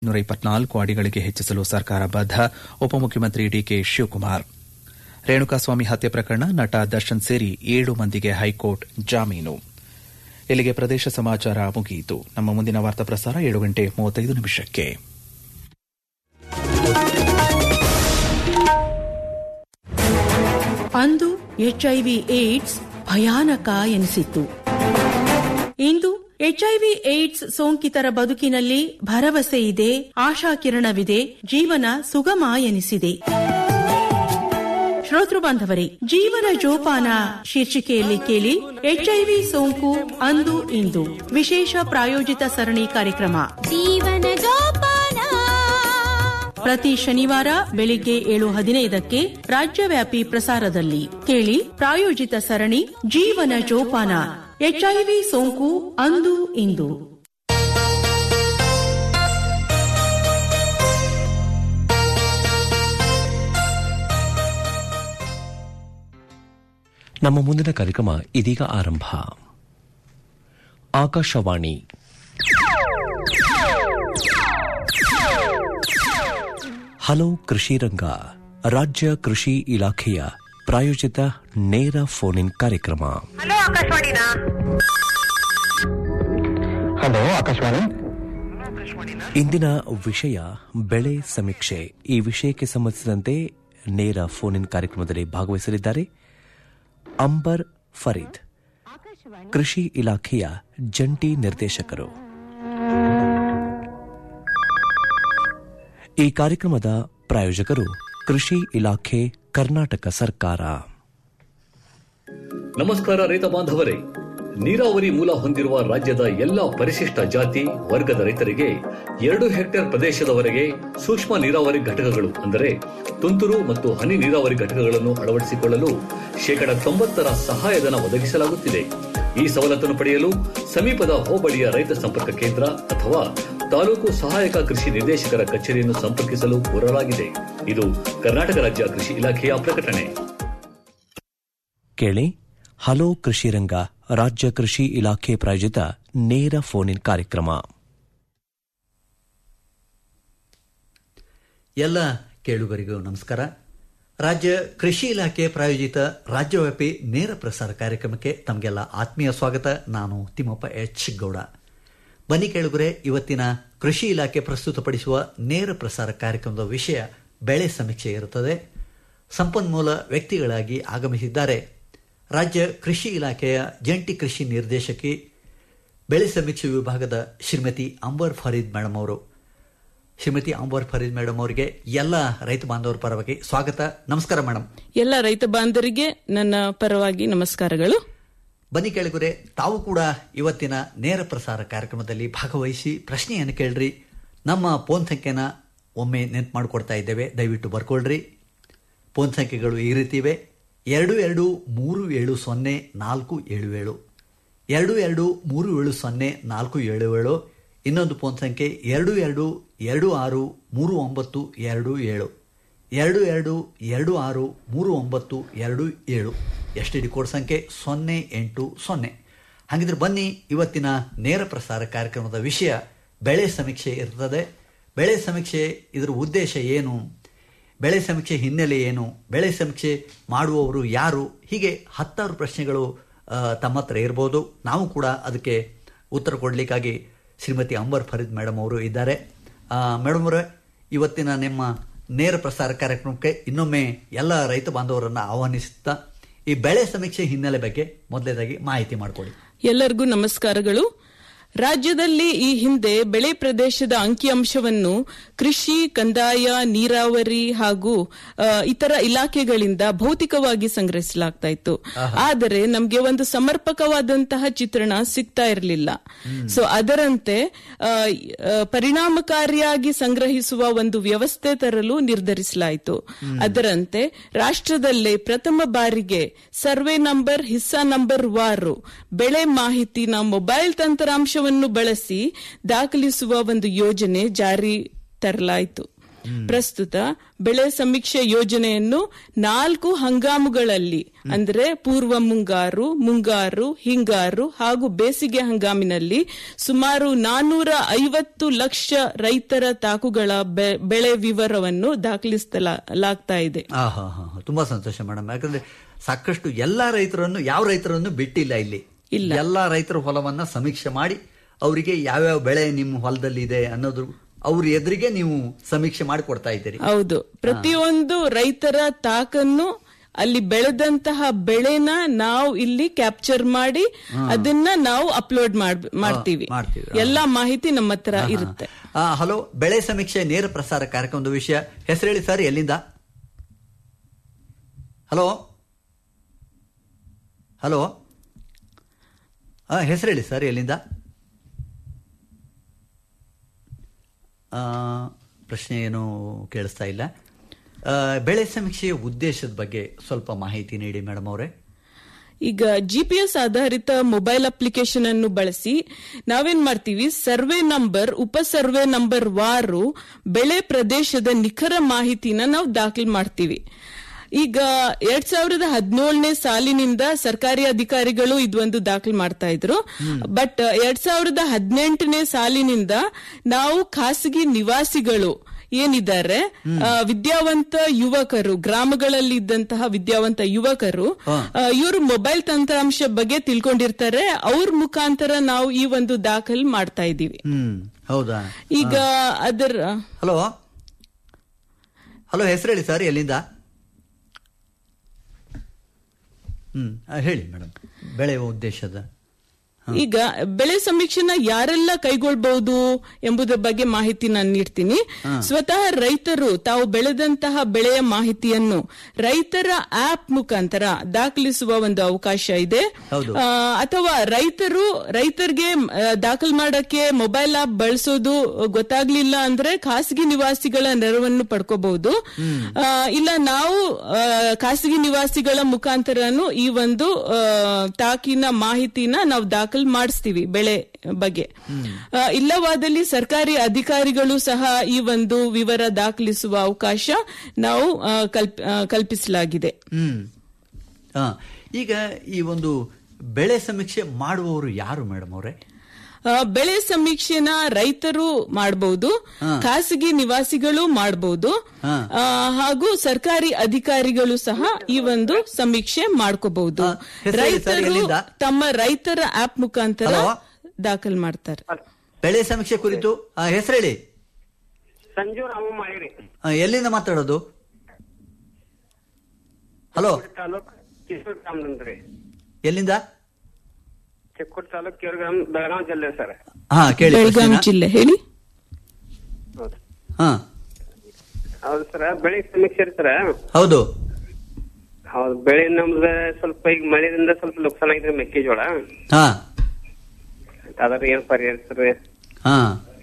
ನೂರ ಇಪ್ಪತ್ನಾಲ್ಕು ಅಡಿಗಳಿಗೆ ಹೆಚ್ಚಿಸಲು ಸರ್ಕಾರ ಬದ್ಧ ಉಪಮುಖ್ಯಮಂತ್ರಿ ಡಿಕೆ ಶಿವಕುಮಾರ್ ರೇಣುಕಾಸ್ವಾಮಿ ಹತ್ಯೆ ಪ್ರಕರಣ ನಟ ದರ್ಶನ್ ಸೇರಿ ಏಳು ಮಂದಿಗೆ ಹೈಕೋರ್ಟ್ ಜಾಮೀನು ಇಲ್ಲಿಗೆ ಪ್ರದೇಶ ಸಮಾಚಾರ ಮುಗಿಯಿತು ನಮ್ಮ ಮುಂದಿನ ವಾರ್ತಾ ಪ್ರಸಾರ ಏಳು ಗಂಟೆ ಮೂವತ್ತೈದು ನಿಮಿಷಕ್ಕೆ ಅಂದು ಎಚ್ಐವಿ ಏಡ್ಸ್ ಭಯಾನಕ ಎನಿಸಿತ್ತು ಇಂದು ಎಚ್ಐವಿ ಏಡ್ಸ್ ಸೋಂಕಿತರ ಬದುಕಿನಲ್ಲಿ ಭರವಸೆ ಇದೆ ಆಶಾಕಿರಣವಿದೆ ಜೀವನ ಸುಗಮ ಎನಿಸಿದೆ ಶ್ರೋತೃ ಬಾಂಧವರೇ ಜೀವನ ಜೋಪಾನ ಶೀರ್ಷಿಕೆಯಲ್ಲಿ ಕೇಳಿ ಎಚ್ಐವಿ ಸೋಂಕು ಅಂದು ಇಂದು ವಿಶೇಷ ಪ್ರಾಯೋಜಿತ ಸರಣಿ ಕಾರ್ಯಕ್ರಮ ಜೀವನ ಜೋಪಾನ ಪ್ರತಿ ಶನಿವಾರ ಬೆಳಿಗ್ಗೆ ಏಳು ಹದಿನೈದಕ್ಕೆ ರಾಜ್ಯವ್ಯಾಪಿ ಪ್ರಸಾರದಲ್ಲಿ ಕೇಳಿ ಪ್ರಾಯೋಜಿತ ಸರಣಿ ಜೀವನ ಜೋಪಾನ ಎಚ್ಐವಿ ಸೋಂಕು ಅಂದು ಇಂದು ನಮ್ಮ ಮುಂದಿನ ಕಾರ್ಯಕ್ರಮ ಇದೀಗ ಆರಂಭ ಆಕಾಶವಾಣಿ ಹಲೋ ಕೃಷಿ ರಂಗ ರಾಜ್ಯ ಕೃಷಿ ಇಲಾಖೆಯ ಪ್ರಾಯೋಜಿತ ನೇರ ಫೋನ್ ಇನ್ ಕಾರ್ಯಕ್ರಮ ಹಲೋ ಆಕಾಶವಾಣಿನಾ ಹಲೋ ಆಕಾಶವಾಣಿ ಇಂದಿನ ವಿಷಯ ಬೆಳೆ ಸಮೀಕ್ಷೆ ಈ ವಿಷಯಕ್ಕೆ ಸಂಬಂಧಿಸಿದಂತೆ ನೇರ ಫೋನ್ ಇನ್ ಕಾರ್ಯಕ್ರಮದಲ್ಲಿ ಭಾಗವಹಿಸಲಿದ್ದಾರೆ ಅಂಬರ್ ಫರೀದ್ ಕೃಷಿ ಇಲಾಖೆಯ ಜಂಟಿ ನಿರ್ದೇಶಕರು ಈ ಕಾರ್ಯಕ್ರಮದ ಪ್ರಾಯೋಜಕರು ಕೃಷಿ ಇಲಾಖೆ ಕರ್ನಾಟಕ ಸರ್ಕಾರ ನಮಸ್ಕಾರ ರೈತ ಬಾಂಧವರೇ ನೀರಾವರಿ ಮೂಲ ಹೊಂದಿರುವ ರಾಜ್ಯದ ಎಲ್ಲ ಪರಿಶಿಷ್ಟ ಜಾತಿ ವರ್ಗದ ರೈತರಿಗೆ ಎರಡು ಹೆಕ್ಟೇರ್ ಪ್ರದೇಶದವರೆಗೆ ಸೂಕ್ಷ್ಮ ನೀರಾವರಿ ಘಟಕಗಳು ಅಂದರೆ ತುಂತುರು ಮತ್ತು ಹನಿ ನೀರಾವರಿ ಘಟಕಗಳನ್ನು ಅಳವಡಿಸಿಕೊಳ್ಳಲು ಶೇಕಡ ತೊಂಬತ್ತರ ಸಹಾಯಧನ ಒದಗಿಸಲಾಗುತ್ತಿದೆ ಈ ಸವಲತ್ತನ್ನು ಪಡೆಯಲು ಸಮೀಪದ ಹೋಬಳಿಯ ರೈತ ಸಂಪರ್ಕ ಕೇಂದ್ರ ಅಥವಾ ತಾಲೂಕು ಸಹಾಯಕ ಕೃಷಿ ನಿರ್ದೇಶಕರ ಕಚೇರಿಯನ್ನು ಸಂಪರ್ಕಿಸಲು ಕೋರಲಾಗಿದೆ ಇದು ಕರ್ನಾಟಕ ರಾಜ್ಯ ಕೃಷಿ ಇಲಾಖೆಯ ಪ್ರಕಟಣೆ ಕೇಳಿ ಹಲೋ ಕೃಷಿ ರಂಗ ರಾಜ್ಯ ಕೃಷಿ ಇಲಾಖೆ ಪ್ರಾಯೋಜಿತ ನೇರ ಫೋನ್ ಇನ್ ಕಾರ್ಯಕ್ರಮ ಎಲ್ಲ ಕೇಳುಗರಿಗೂ ನಮಸ್ಕಾರ ರಾಜ್ಯ ಕೃಷಿ ಇಲಾಖೆ ಪ್ರಾಯೋಜಿತ ರಾಜ್ಯವ್ಯಾಪಿ ನೇರ ಪ್ರಸಾರ ಕಾರ್ಯಕ್ರಮಕ್ಕೆ ತಮಗೆಲ್ಲ ಆತ್ಮೀಯ ಸ್ವಾಗತ ನಾನು ತಿಮ್ಮಪ್ಪ ಎಚ್ ಗೌಡ ಬನ್ನಿ ಕೇಳುಗರೆ ಇವತ್ತಿನ ಕೃಷಿ ಇಲಾಖೆ ಪ್ರಸ್ತುತಪಡಿಸುವ ನೇರ ಪ್ರಸಾರ ಕಾರ್ಯಕ್ರಮದ ವಿಷಯ ಬೆಳೆ ಸಮೀಕ್ಷೆ ಇರುತ್ತದೆ ಸಂಪನ್ಮೂಲ ವ್ಯಕ್ತಿಗಳಾಗಿ ಆಗಮಿಸಿದ್ದಾರೆ ರಾಜ್ಯ ಕೃಷಿ ಇಲಾಖೆಯ ಜಂಟಿ ಕೃಷಿ ನಿರ್ದೇಶಕಿ ಬೆಳೆ ಸಮೀಕ್ಷೆ ವಿಭಾಗದ ಶ್ರೀಮತಿ ಅಂಬರ್ ಫರೀದ್ ಮೇಡಮ್ ಅವರು ಶ್ರೀಮತಿ ಅಂಬರ್ ಫರೀದ್ ಮೇಡಮ್ ಅವರಿಗೆ ಎಲ್ಲ ರೈತ ಬಾಂಧವರ ಪರವಾಗಿ ಸ್ವಾಗತ ನಮಸ್ಕಾರ ಮೇಡಮ್ ಎಲ್ಲ ರೈತ ಬಾಂಧವರಿಗೆ ನನ್ನ ಪರವಾಗಿ ನಮಸ್ಕಾರಗಳು ಬನ್ನಿ ಕೇಳಿಗುರೆ ತಾವು ಕೂಡ ಇವತ್ತಿನ ನೇರ ಪ್ರಸಾರ ಕಾರ್ಯಕ್ರಮದಲ್ಲಿ ಭಾಗವಹಿಸಿ ಪ್ರಶ್ನೆಯನ್ನು ಕೇಳ್ರಿ ನಮ್ಮ ಫೋನ್ ಸಂಖ್ಯೆನ ಒಮ್ಮೆ ನೆನ್ಪು ಮಾಡಿಕೊಡ್ತಾ ಇದ್ದೇವೆ ದಯವಿಟ್ಟು ಬರ್ಕೊಳ್ರಿ ಫೋನ್ ಸಂಖ್ಯೆಗಳು ಈ ರೀತಿ ಇವೆ ಎರಡು ಎರಡು ಮೂರು ಏಳು ಸೊನ್ನೆ ನಾಲ್ಕು ಏಳು ಏಳು ಎರಡು ಎರಡು ಮೂರು ಏಳು ಸೊನ್ನೆ ನಾಲ್ಕು ಏಳು ಏಳು ಇನ್ನೊಂದು ಫೋನ್ ಸಂಖ್ಯೆ ಎರಡು ಎರಡು ಎರಡು ಆರು ಮೂರು ಒಂಬತ್ತು ಎರಡು ಏಳು ಎರಡು ಎರಡು ಎರಡು ಆರು ಮೂರು ಒಂಬತ್ತು ಎರಡು ಏಳು ಎಸ್ ಟಿ ಡಿ ಕೋಡ್ ಸಂಖ್ಯೆ ಸೊನ್ನೆ ಎಂಟು ಸೊನ್ನೆ ಹಾಗಿದ್ರೆ ಬನ್ನಿ ಇವತ್ತಿನ ನೇರ ಪ್ರಸಾರ ಕಾರ್ಯಕ್ರಮದ ವಿಷಯ ಬೆಳೆ ಸಮೀಕ್ಷೆ ಇರ್ತದೆ ಬೆಳೆ ಸಮೀಕ್ಷೆ ಇದರ ಉದ್ದೇಶ ಏನು ಬೆಳೆ ಸಮೀಕ್ಷೆ ಹಿನ್ನೆಲೆ ಏನು ಬೆಳೆ ಸಮೀಕ್ಷೆ ಮಾಡುವವರು ಯಾರು ಹೀಗೆ ಹತ್ತಾರು ಪ್ರಶ್ನೆಗಳು ಆ, ತಮ್ಮ ಹತ್ರ ಇರ್ಬೋದು ನಾವು ಕೂಡ ಅದಕ್ಕೆ ಉತ್ತರ ಕೊಡಲಿಕ್ಕಾಗಿ ಶ್ರೀಮತಿ ಅಂಬರ್ ಫರೀದ್ ಮೇಡಮ್ ಅವರು ಇದ್ದಾರೆ ಮೇಡಮ್ ಅವರೇ ಇವತ್ತಿನ ನಿಮ್ಮ ನೇರ ಪ್ರಸಾರ ಕಾರ್ಯಕ್ರಮಕ್ಕೆ ಇನ್ನೊಮ್ಮೆ ಎಲ್ಲ ರೈತ ಬಾಂಧವರನ್ನು ಆಹ್ವಾನಿಸುತ್ತಾ ಈ ಬೆಳೆ ಸಮೀಕ್ಷೆ ಹಿನ್ನೆಲೆ ಬಗ್ಗೆ ಮೊದಲನೇದಾಗಿ ಮಾಹಿತಿ ಮಾಡಿಕೊಡಿ ಎಲ್ಲರಿಗೂ ನಮಸ್ಕಾರಗಳು ರಾಜ್ಯದಲ್ಲಿ ಈ ಹಿಂದೆ ಬೆಳೆ ಪ್ರದೇಶದ ಅಂಕಿಅಂಶವನ್ನು ಕೃಷಿ ಕಂದಾಯ ನೀರಾವರಿ ಹಾಗೂ ಆ, ಇತರ ಇಲಾಖೆಗಳಿಂದ ಭೌತಿಕವಾಗಿ ಸಂಗ್ರಹಿಸಲಾಗ್ತಾ ಇತ್ತು ಆದರೆ ನಮಗೆ ಒಂದು ಸಮರ್ಪಕವಾದಂತಹ ಚಿತ್ರಣ ಸಿಗ್ತಾ ಇರಲಿಲ್ಲ ಸೊ ಅದರಂತೆ ಆ, ಆ, ಪರಿಣಾಮಕಾರಿಯಾಗಿ ಸಂಗ್ರಹಿಸುವ ಒಂದು ವ್ಯವಸ್ಥೆ ತರಲು ನಿರ್ಧರಿಸಲಾಯಿತು ಅದರಂತೆ ರಾಷ್ಟ್ರದಲ್ಲೇ ಪ್ರಥಮ ಬಾರಿಗೆ ಸರ್ವೆ ನಂಬರ್ ಹಿಸ್ಸಾ ನಂಬರ್ ವಾರು ಬೆಳೆ ಮಾಹಿತಿನ ಮೊಬೈಲ್ ತಂತ್ರಾಂಶವನ್ನು ಬಳಸಿ ದಾಖಲಿಸುವ ಒಂದು ಯೋಜನೆ ಜಾರಿ ತರಲಾಯಿತು ಪ್ರಸ್ತುತ ಬೆಳೆ ಸಮೀಕ್ಷೆ ಯೋಜನೆಯನ್ನು ನಾಲ್ಕು ಹಂಗಾಮುಗಳಲ್ಲಿ ಅಂದ್ರೆ ಪೂರ್ವ ಮುಂಗಾರು ಮುಂಗಾರು ಹಿಂಗಾರು ಹಾಗೂ ಬೇಸಿಗೆ ಹಂಗಾಮಿನಲ್ಲಿ ಸುಮಾರು ನಾನೂರ ಐವತ್ತು ಲಕ್ಷ ರೈತರ ತಾಕುಗಳ ಬೆ- ಬೆಳೆ ವಿವರವನ್ನು ದಾಖಲಿಸಲಾಗ್ತಾ ಇದೆ ಆ, ಹಾ, ಹಾ, ಹಾ. ತುಂಬಾ ಸಂತೋಷ ಮೇಡಮ್ ಯಾಕಂದ್ರೆ ಸಾಕಷ್ಟು ಎಲ್ಲಾ ರೈತರನ್ನು ಯಾವ ರೈತರನ್ನು ಬಿಟ್ಟಿಲ್ಲ ಇಲ್ಲಿ ಇಲ್ಲ. ಎಲ್ಲಾ ರೈತರ ಹೊಲವನ್ನ ಸಮೀಕ್ಷೆ ಮಾಡಿ ಅವರಿಗೆ ಯಾವ್ಯಾವ ಬೆಳೆ ನಿಮ್ಮ ಹೊಲದಲ್ಲಿ ಇದೆ ಅನ್ನೋದ್ರ ಅವ್ರ ಎದುರಿಗೆ ನೀವು ಸಮೀಕ್ಷೆ ಮಾಡಿ ಕೊಡ್ತಾ ಇದ್ದೀರಿ ಹೌದು ಪ್ರತಿಯೊಂದು ರೈತರ ತಾಕನ್ನು ಅಲ್ಲಿ ಬೆಳೆದಂತಹ ಬೆಳೆನ ನಾವು ಇಲ್ಲಿ ಕ್ಯಾಪ್ಚರ್ ಮಾಡಿ ಅದನ್ನ ನಾವು ಅಪ್ಲೋಡ್ ಮಾಡ್ತೀವಿ ಮಾಡ್ತೀವಿ. ಎಲ್ಲಾ ಮಾಹಿತಿ ನಮ್ಮ ಹತ್ರ ಇರುತ್ತೆ ಆ, ಹಲೋ ಬೆಳೆ ಸಮೀಕ್ಷೆ ನೇರ ಪ್ರಸಾರ ಕಾರ್ಯಕ್ರಮದ ವಿಷಯ ಹೆಸರು ಹೇಳಿ ಸರ್ ಎಲ್ಲಿಂದ ಹಲೋ ಹಲೋ ಹೆಸರು ಹೇಳಿ ಸರ್ ಎಲ್ಲಿಂದ ಆ, ಪ್ರಶ್ನೆ ಏನು ಕೇಳಿಸ್ತಾ ಇಲ್ಲ ಆ, ಬೆಳೆ ಸಮೀಕ್ಷೆಯ ಉದ್ದೇಶದ ಬಗ್ಗೆ ಸ್ವಲ್ಪ ಮಾಹಿತಿ ನೀಡಿ ಮೇಡಮ್ ಅವರೇ ಈಗ ಜಿಪಿಎಸ್ ಆಧಾರಿತ ಮೊಬೈಲ್ ಅಪ್ಲಿಕೇಶನ್ ಅನ್ನು ಬಳಸಿ ನಾವೇನ್ ಮಾಡ್ತೀವಿ ಸರ್ವೆ ನಂಬರ್ ಉಪ ಸರ್ವೆ ನಂಬರ್ ವಾರು ಬೆಳೆ ಪ್ರದೇಶದ ನಿಖರ ಮಾಹಿತಿನ ನಾವು ದಾಖಲು ಮಾಡ್ತೀವಿ ಈಗ ಎರಡ್ ಸಾವಿರದ ಹದಿನೇಳನೇ ಸಾಲಿನಿಂದ ಸರ್ಕಾರಿ ಅಧಿಕಾರಿಗಳು ಇದೊಂದು ದಾಖಲು ಮಾಡ್ತಾ ಇದ್ರು ಬಟ್ ಎರಡ್ ಸಾವಿರದ ಹದಿನೆಂಟನೇ ಸಾಲಿನಿಂದ ನಾವು ಖಾಸಗಿ ನಿವಾಸಿಗಳು ಏನಿದ್ದಾರೆ ಆ, ವಿದ್ಯಾವಂತ ಯುವಕರು ಗ್ರಾಮಗಳಲ್ಲಿ ಇದ್ದಂತಹ ವಿದ್ಯಾವಂತ ಯುವಕರು ಇವರು ಮೊಬೈಲ್ ತಂತ್ರಾಂಶ ಬಗ್ಗೆ ತಿಳ್ಕೊಂಡಿರ್ತಾರೆ ಅವ್ರ ಮುಖಾಂತರ ನಾವು ಈ ಒಂದು ದಾಖಲು ಮಾಡ್ತಾ ಇದ್ದೀವಿ ಹ್ಮ್ ಹೌದಾ ಈಗ ಅದರ ಹಲೋ ಹಲೋ ಹೆಸರು ಹೇಳಿ ಸರ್ ಎಲ್ಲಿಂದ ಹ್ಮ್ ಆ, ಹೇಳಿ ಮೇಡಮ್ ಬೆಳೆಯುವ ಉದ್ದೇಶದ ಈಗ ಬೆಳೆ ಸಮೀಕ್ಷೆನ ಯಾರೆಲ್ಲ ಕೈಗೊಳ್ಬಹುದು ಎಂಬುದರ ಬಗ್ಗೆ ಮಾಹಿತಿ ನಾನು ನೀಡ್ತೀನಿ ಸ್ವತಃ ರೈತರು ತಾವು ಬೆಳೆದಂತಹ ಬೆಳೆಯ ಮಾಹಿತಿಯನ್ನು ರೈತರ ಆಪ್ ಮುಖಾಂತರ ದಾಖಲಿಸುವ ಒಂದು ಅವಕಾಶ ಇದೆ ಹೌದು. ಆ, ಅಥವಾ ರೈತರು ರೈತರಿಗೆ ದಾಖಲು ಮಾಡಕ್ಕೆ ಮೊಬೈಲ್ ಆಪ್ ಬಳಸೋದು ಗೊತ್ತಾಗ್ಲಿಲ್ಲ ಅಂದ್ರೆ ಖಾಸಗಿ ನಿವಾಸಿಗಳ ನೆರವನ್ನು ಪಡ್ಕೋಬಹುದು ಆ, ಇಲ್ಲ ನಾವು ಆ, ಖಾಸಗಿ ನಿವಾಸಿಗಳ ಮುಖಾಂತರನು ಈ ಒಂದು ಆ, ತಾಕಿನ ಮಾಹಿತಿನ ನಾವು ದಾಖಲು ಮಾಡಿಸ್ತೀವಿ ಬೆಳೆ ಬಗ್ಗೆ ಆ, ಇಲ್ಲವಾದಲ್ಲಿ ಸರ್ಕಾರಿ ಅಧಿಕಾರಿಗಳು ಸಹ ಈ ಒಂದು ವಿವರ ದಾಖಲಿಸುವ ಅವಕಾಶ ನಾವು ಆ, ಕಲ್ಪ್- ಆ, ಕಲ್ಪಿಸಲಾಗಿದೆ ಹ್ಮ್ ಹಾ ಈಗ ಈ ಒಂದು ಬೆಳೆ ಸಮೀಕ್ಷೆ ಮಾಡುವವರು ಯಾರು ಮೇಡಮ್ ಅವರೇ ಆ, ಬೆಳೆ ಸಮೀಕ್ಷೆನ ರೈತರು ಮಾಡಬಹುದು ಖಾಸಗಿ ನಿವಾಸಿಗಳು ಮಾಡಬಹುದು ಹಾ. ಹಾಗೂ ಸರ್ಕಾರಿ ಅಧಿಕಾರಿಗಳು ಸಹ ಈ ಒಂದು ಸಮೀಕ್ಷೆ ಮಾಡ್ಕೋಬಹುದು ಹಾ, ಹೆಸರು ಹೇಳಿ ಸರ್, ರೈತರು ಎಲ್ಲಿಂದ? ತಮ್ಮ ರೈತರ ಆಪ್ ಮುಖಾಂತರ ಹಲೋ? ದಾಖಲು ಮಾಡ್ತಾರೆ ಬೆಳೆ ಸಮೀಕ್ಷೆ ಕುರಿತು ಹೆಸರು ಹೇಳಿ ಸಂಜು ರಾಮ ಮಾಡಿರಿ ಆ, ಎಲ್ಲಿಂದ ಮಾತಾಡೋದು ಹಲೋ ತಾಲೂಕ್ ಕಿಶೋರ್ ಗ್ರಾಮದಂದ್ರಿ ಎಲ್ಲಿಂದ ಚಿಕ್ಕೋಡಿ ತಾಲೂಕ್ ಕಿಶೋರ್ ಗ್ರಾಮ ಬೆಳಗಾವಿ ಜಿಲ್ಲೆ ಸರ್ ಹಾ ಕೇಳಿ ಬೆಳಗಾವಿ ಪ್ರಶ್ನೆನ? ಜಿಲ್ಲೆ ಹೇಳಿ ಹೌದು ಹಾ ಹೌದು ಸರ್ ಬೆಳೆ ಸಮೀಕ್ಷೆ ರೀ ಸರ್ ಹೌದು ಹೌದು ಬೆಳೆ ನಮ್ದು ಸ್ವಲ್ಪ ಈಗ ಮಳೆಯಿಂದ ಸ್ವಲ್ಪ ನುಕ್ಸಾನ್ ಆಗಿದೆ ಮೆಕ್ಕೆಜೋಳ ಹಾ ಅದ್ರ ಏನ್ ಪರಿಹಾರ ಸರ್ ಹಾ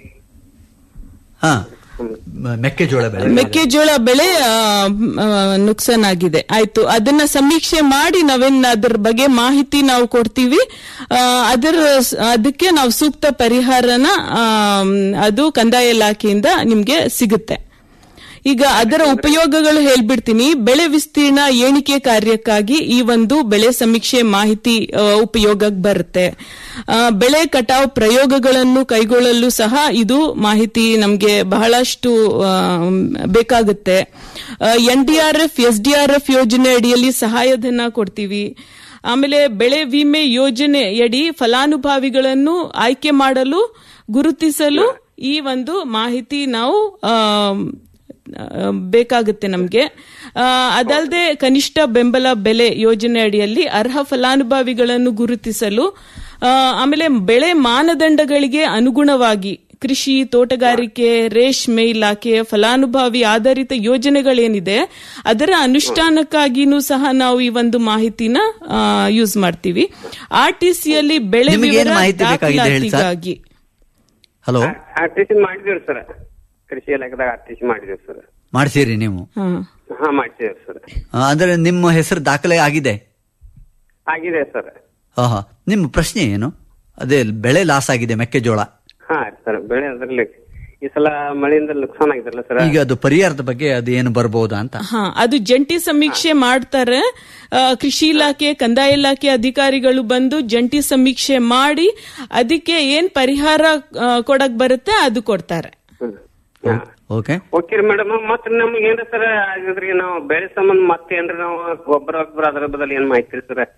ಹಾ ಮ- ಮೆಕ್ಕೆಜೋಳ ಬೆಳೆ ಮೆಕ್ಕೆಜೋಳ ಬೆಳೆ ಆ, ಆ, ನುಕ್ಸಾನ್ ಆಗಿದೆ ಆಯ್ತು ಅದನ್ನ ಸಮೀಕ್ಷೆ ಮಾಡಿ ನಾವೇನ್ ಅದ್ರ ಬಗ್ಗೆ ಮಾಹಿತಿ ನಾವು ಕೊಡ್ತೀವಿ ಆ, ಅದರ ಸ್- ಅದಕ್ಕೆ ನಾವು ಸೂಕ್ತ ಪರಿಹಾರನ ಆ, ಅದು ಕಂದಾಯ ಇಲಾಖೆಯಿಂದ ನಿಮ್ಗೆ ಸಿಗುತ್ತೆ ಈಗ ಅದರ ಉಪಯೋಗಗಳು ಹೇಳ್ಬಿಡ್ತೀನಿ ಬೆಳೆ ವಿಸ್ತೀರ್ಣ ಎಣಿಕೆ ಕಾರ್ಯಕ್ಕಾಗಿ ಈ ಒಂದು ಬೆಳೆ ಸಮೀಕ್ಷೆ ಮಾಹಿತಿ ಆ, ಉಪಯೋಗಕ್ಕೆ ಬರುತ್ತೆ ಆ, ಬೆಳೆ ಕಟಾವ್ ಪ್ರಯೋಗಗಳನ್ನು ಕೈಗೊಳ್ಳಲು ಸಹ ಇದು ಮಾಹಿತಿ ನಮಗೆ ಬಹಳಷ್ಟು ಆ, ಬೇಕಾಗುತ್ತೆ N D R F S D R F ಯೋಜನೆ ಅಡಿಯಲ್ಲಿ ಸಹಾಯಧನ ಕೊಡ್ತೀವಿ ಆಮೇಲೆ ಬೆಳೆ ವಿಮೆ ಯೋಜನೆಯಡಿ ಫಲಾನುಭವಿಗಳನ್ನು ಆಯ್ಕೆ ಮಾಡಲು ಗುರುತಿಸಲು ಈ ಒಂದು ಮಾಹಿತಿ ನಾವು ಆ, ಆ, ಬೇಕಾಗುತ್ತೆ ನಮಗೆ ಅದಲ್ಲದೆ ಕನಿಷ್ಠ ಬೆಂಬಲ ಬೆಲೆ ಯೋಜನೆ ಅಡಿಯಲ್ಲಿ ಅರ್ಹ ಫಲಾನುಭವಿಗಳನ್ನು ಗುರುತಿಸಲು ಆ, ಆಮೇಲೆ ಬೆಳೆ ಮಾನದಂಡಗಳಿಗೆ ಅನುಗುಣವಾಗಿ ಕೃಷಿ ತೋಟಗಾರಿಕೆ ರೇಷ್ಮೆ ಇಲಾಖೆ ಫಲಾನುಭವಿ ಆಧಾರಿತ ಯೋಜನೆಗಳೇನಿದೆ ಅದರ ಅನುಷ್ಠಾನಕ್ಕಾಗಿನೂ ಸಹ ನಾವು ಈ ಒಂದು ಮಾಹಿತಿನ ಯೂಸ್ ಮಾಡ್ತೀವಿ ಆರ್ ಟಿ ಸಿಯಲ್ಲಿ ಬೆಳೆ ನಿಮಗೇನು ವಿವರ ಮಾಹಿತಿ ಬೇಕಾಗಿದೆ ಹೇಳಿ ಸರ್? ದಾಖಲಾತಿಗಾಗಿ ಹಲೋ ಆರ್ಟಿಸಿ ಮಾಡಿದೇವ್ರಿ ಸರ್ ಕೃಷಿ ಇಲಾಖೆದಾಗ ಆರ್ಟಿಸಿ ಮಾಡಿದೇವ್ ಸರ್ ಮಾಡ್ಸಿರಿ ನೀವು ಹಾ ಹಾ ಮಾಡ್ಸಿದೇವ್ ಸರ್ ಆ, ಅಂದ್ರೆ ನಿಮ್ಮ ಹೆಸರು ದಾಖಲೆ ಆಗಿದೆ ಆಗಿದೆ ಸರ್ ಹಾ ಹಾ ನಿಮ್ಮ ಪ್ರಶ್ನೆ ಏನು ಅದೇ ಬೆಳೆ ಲಾಸ್ ಆಗಿದೆ ಮೆಕ್ಕೆಜೋಳ ಹಾ ಸರ್ ಬೆಳೆ ಅದ್ರಲ್ಲಿ ಈ ಸಲ ಮಳೆಯಿಂದ ನುಕ್ಸಾನ್ ಆಗಿದ್ರಲ್ಲ ಸರ್ ಈಗ ಅದು ಪರಿಹಾರದ ಬಗ್ಗೆ ಅದು ಏನು ಬರ್ಬೋದಾ ಅಂತ ಹಾ ಅದು ಜಂಟಿ ಸಮೀಕ್ಷೆ ಮಾಡ್ತಾರೆ ಆ, ಕೃಷಿ ಇಲಾಖೆ ಕಂದಾಯ ಇಲಾಖೆ ಅಧಿಕಾರಿಗಳು ಬಂದು ಜಂಟಿ ಸಮೀಕ್ಷೆ ಮಾಡಿ ಅದಕ್ಕೆ ಏನ್ ಪರಿಹಾರ ಆ, ಕೊಡಕ್ ಬರುತ್ತೆ ಅದು ಕೊಡ್ತಾರೆ ಓಕೆ ಓಕೆ ರೀ ಮೇಡಮ್ ಮತ್ತ್ ನಮ್ಗೆ ಏನ್ರಿ ಸರ್ ಆಗಿದ್ರಿ ನಾವು ಬೆಳೆ ಸಂಬಂಧ ಮತ್ತೆ ಏನ್ರಿ ನಾವು ಗೊಬ್ಬರ ಗೊಬ್ಬರ ಅದ್ರ ಬದಲು ಏನ್ ಮಾಹಿತಿ ರೀ ಸರ್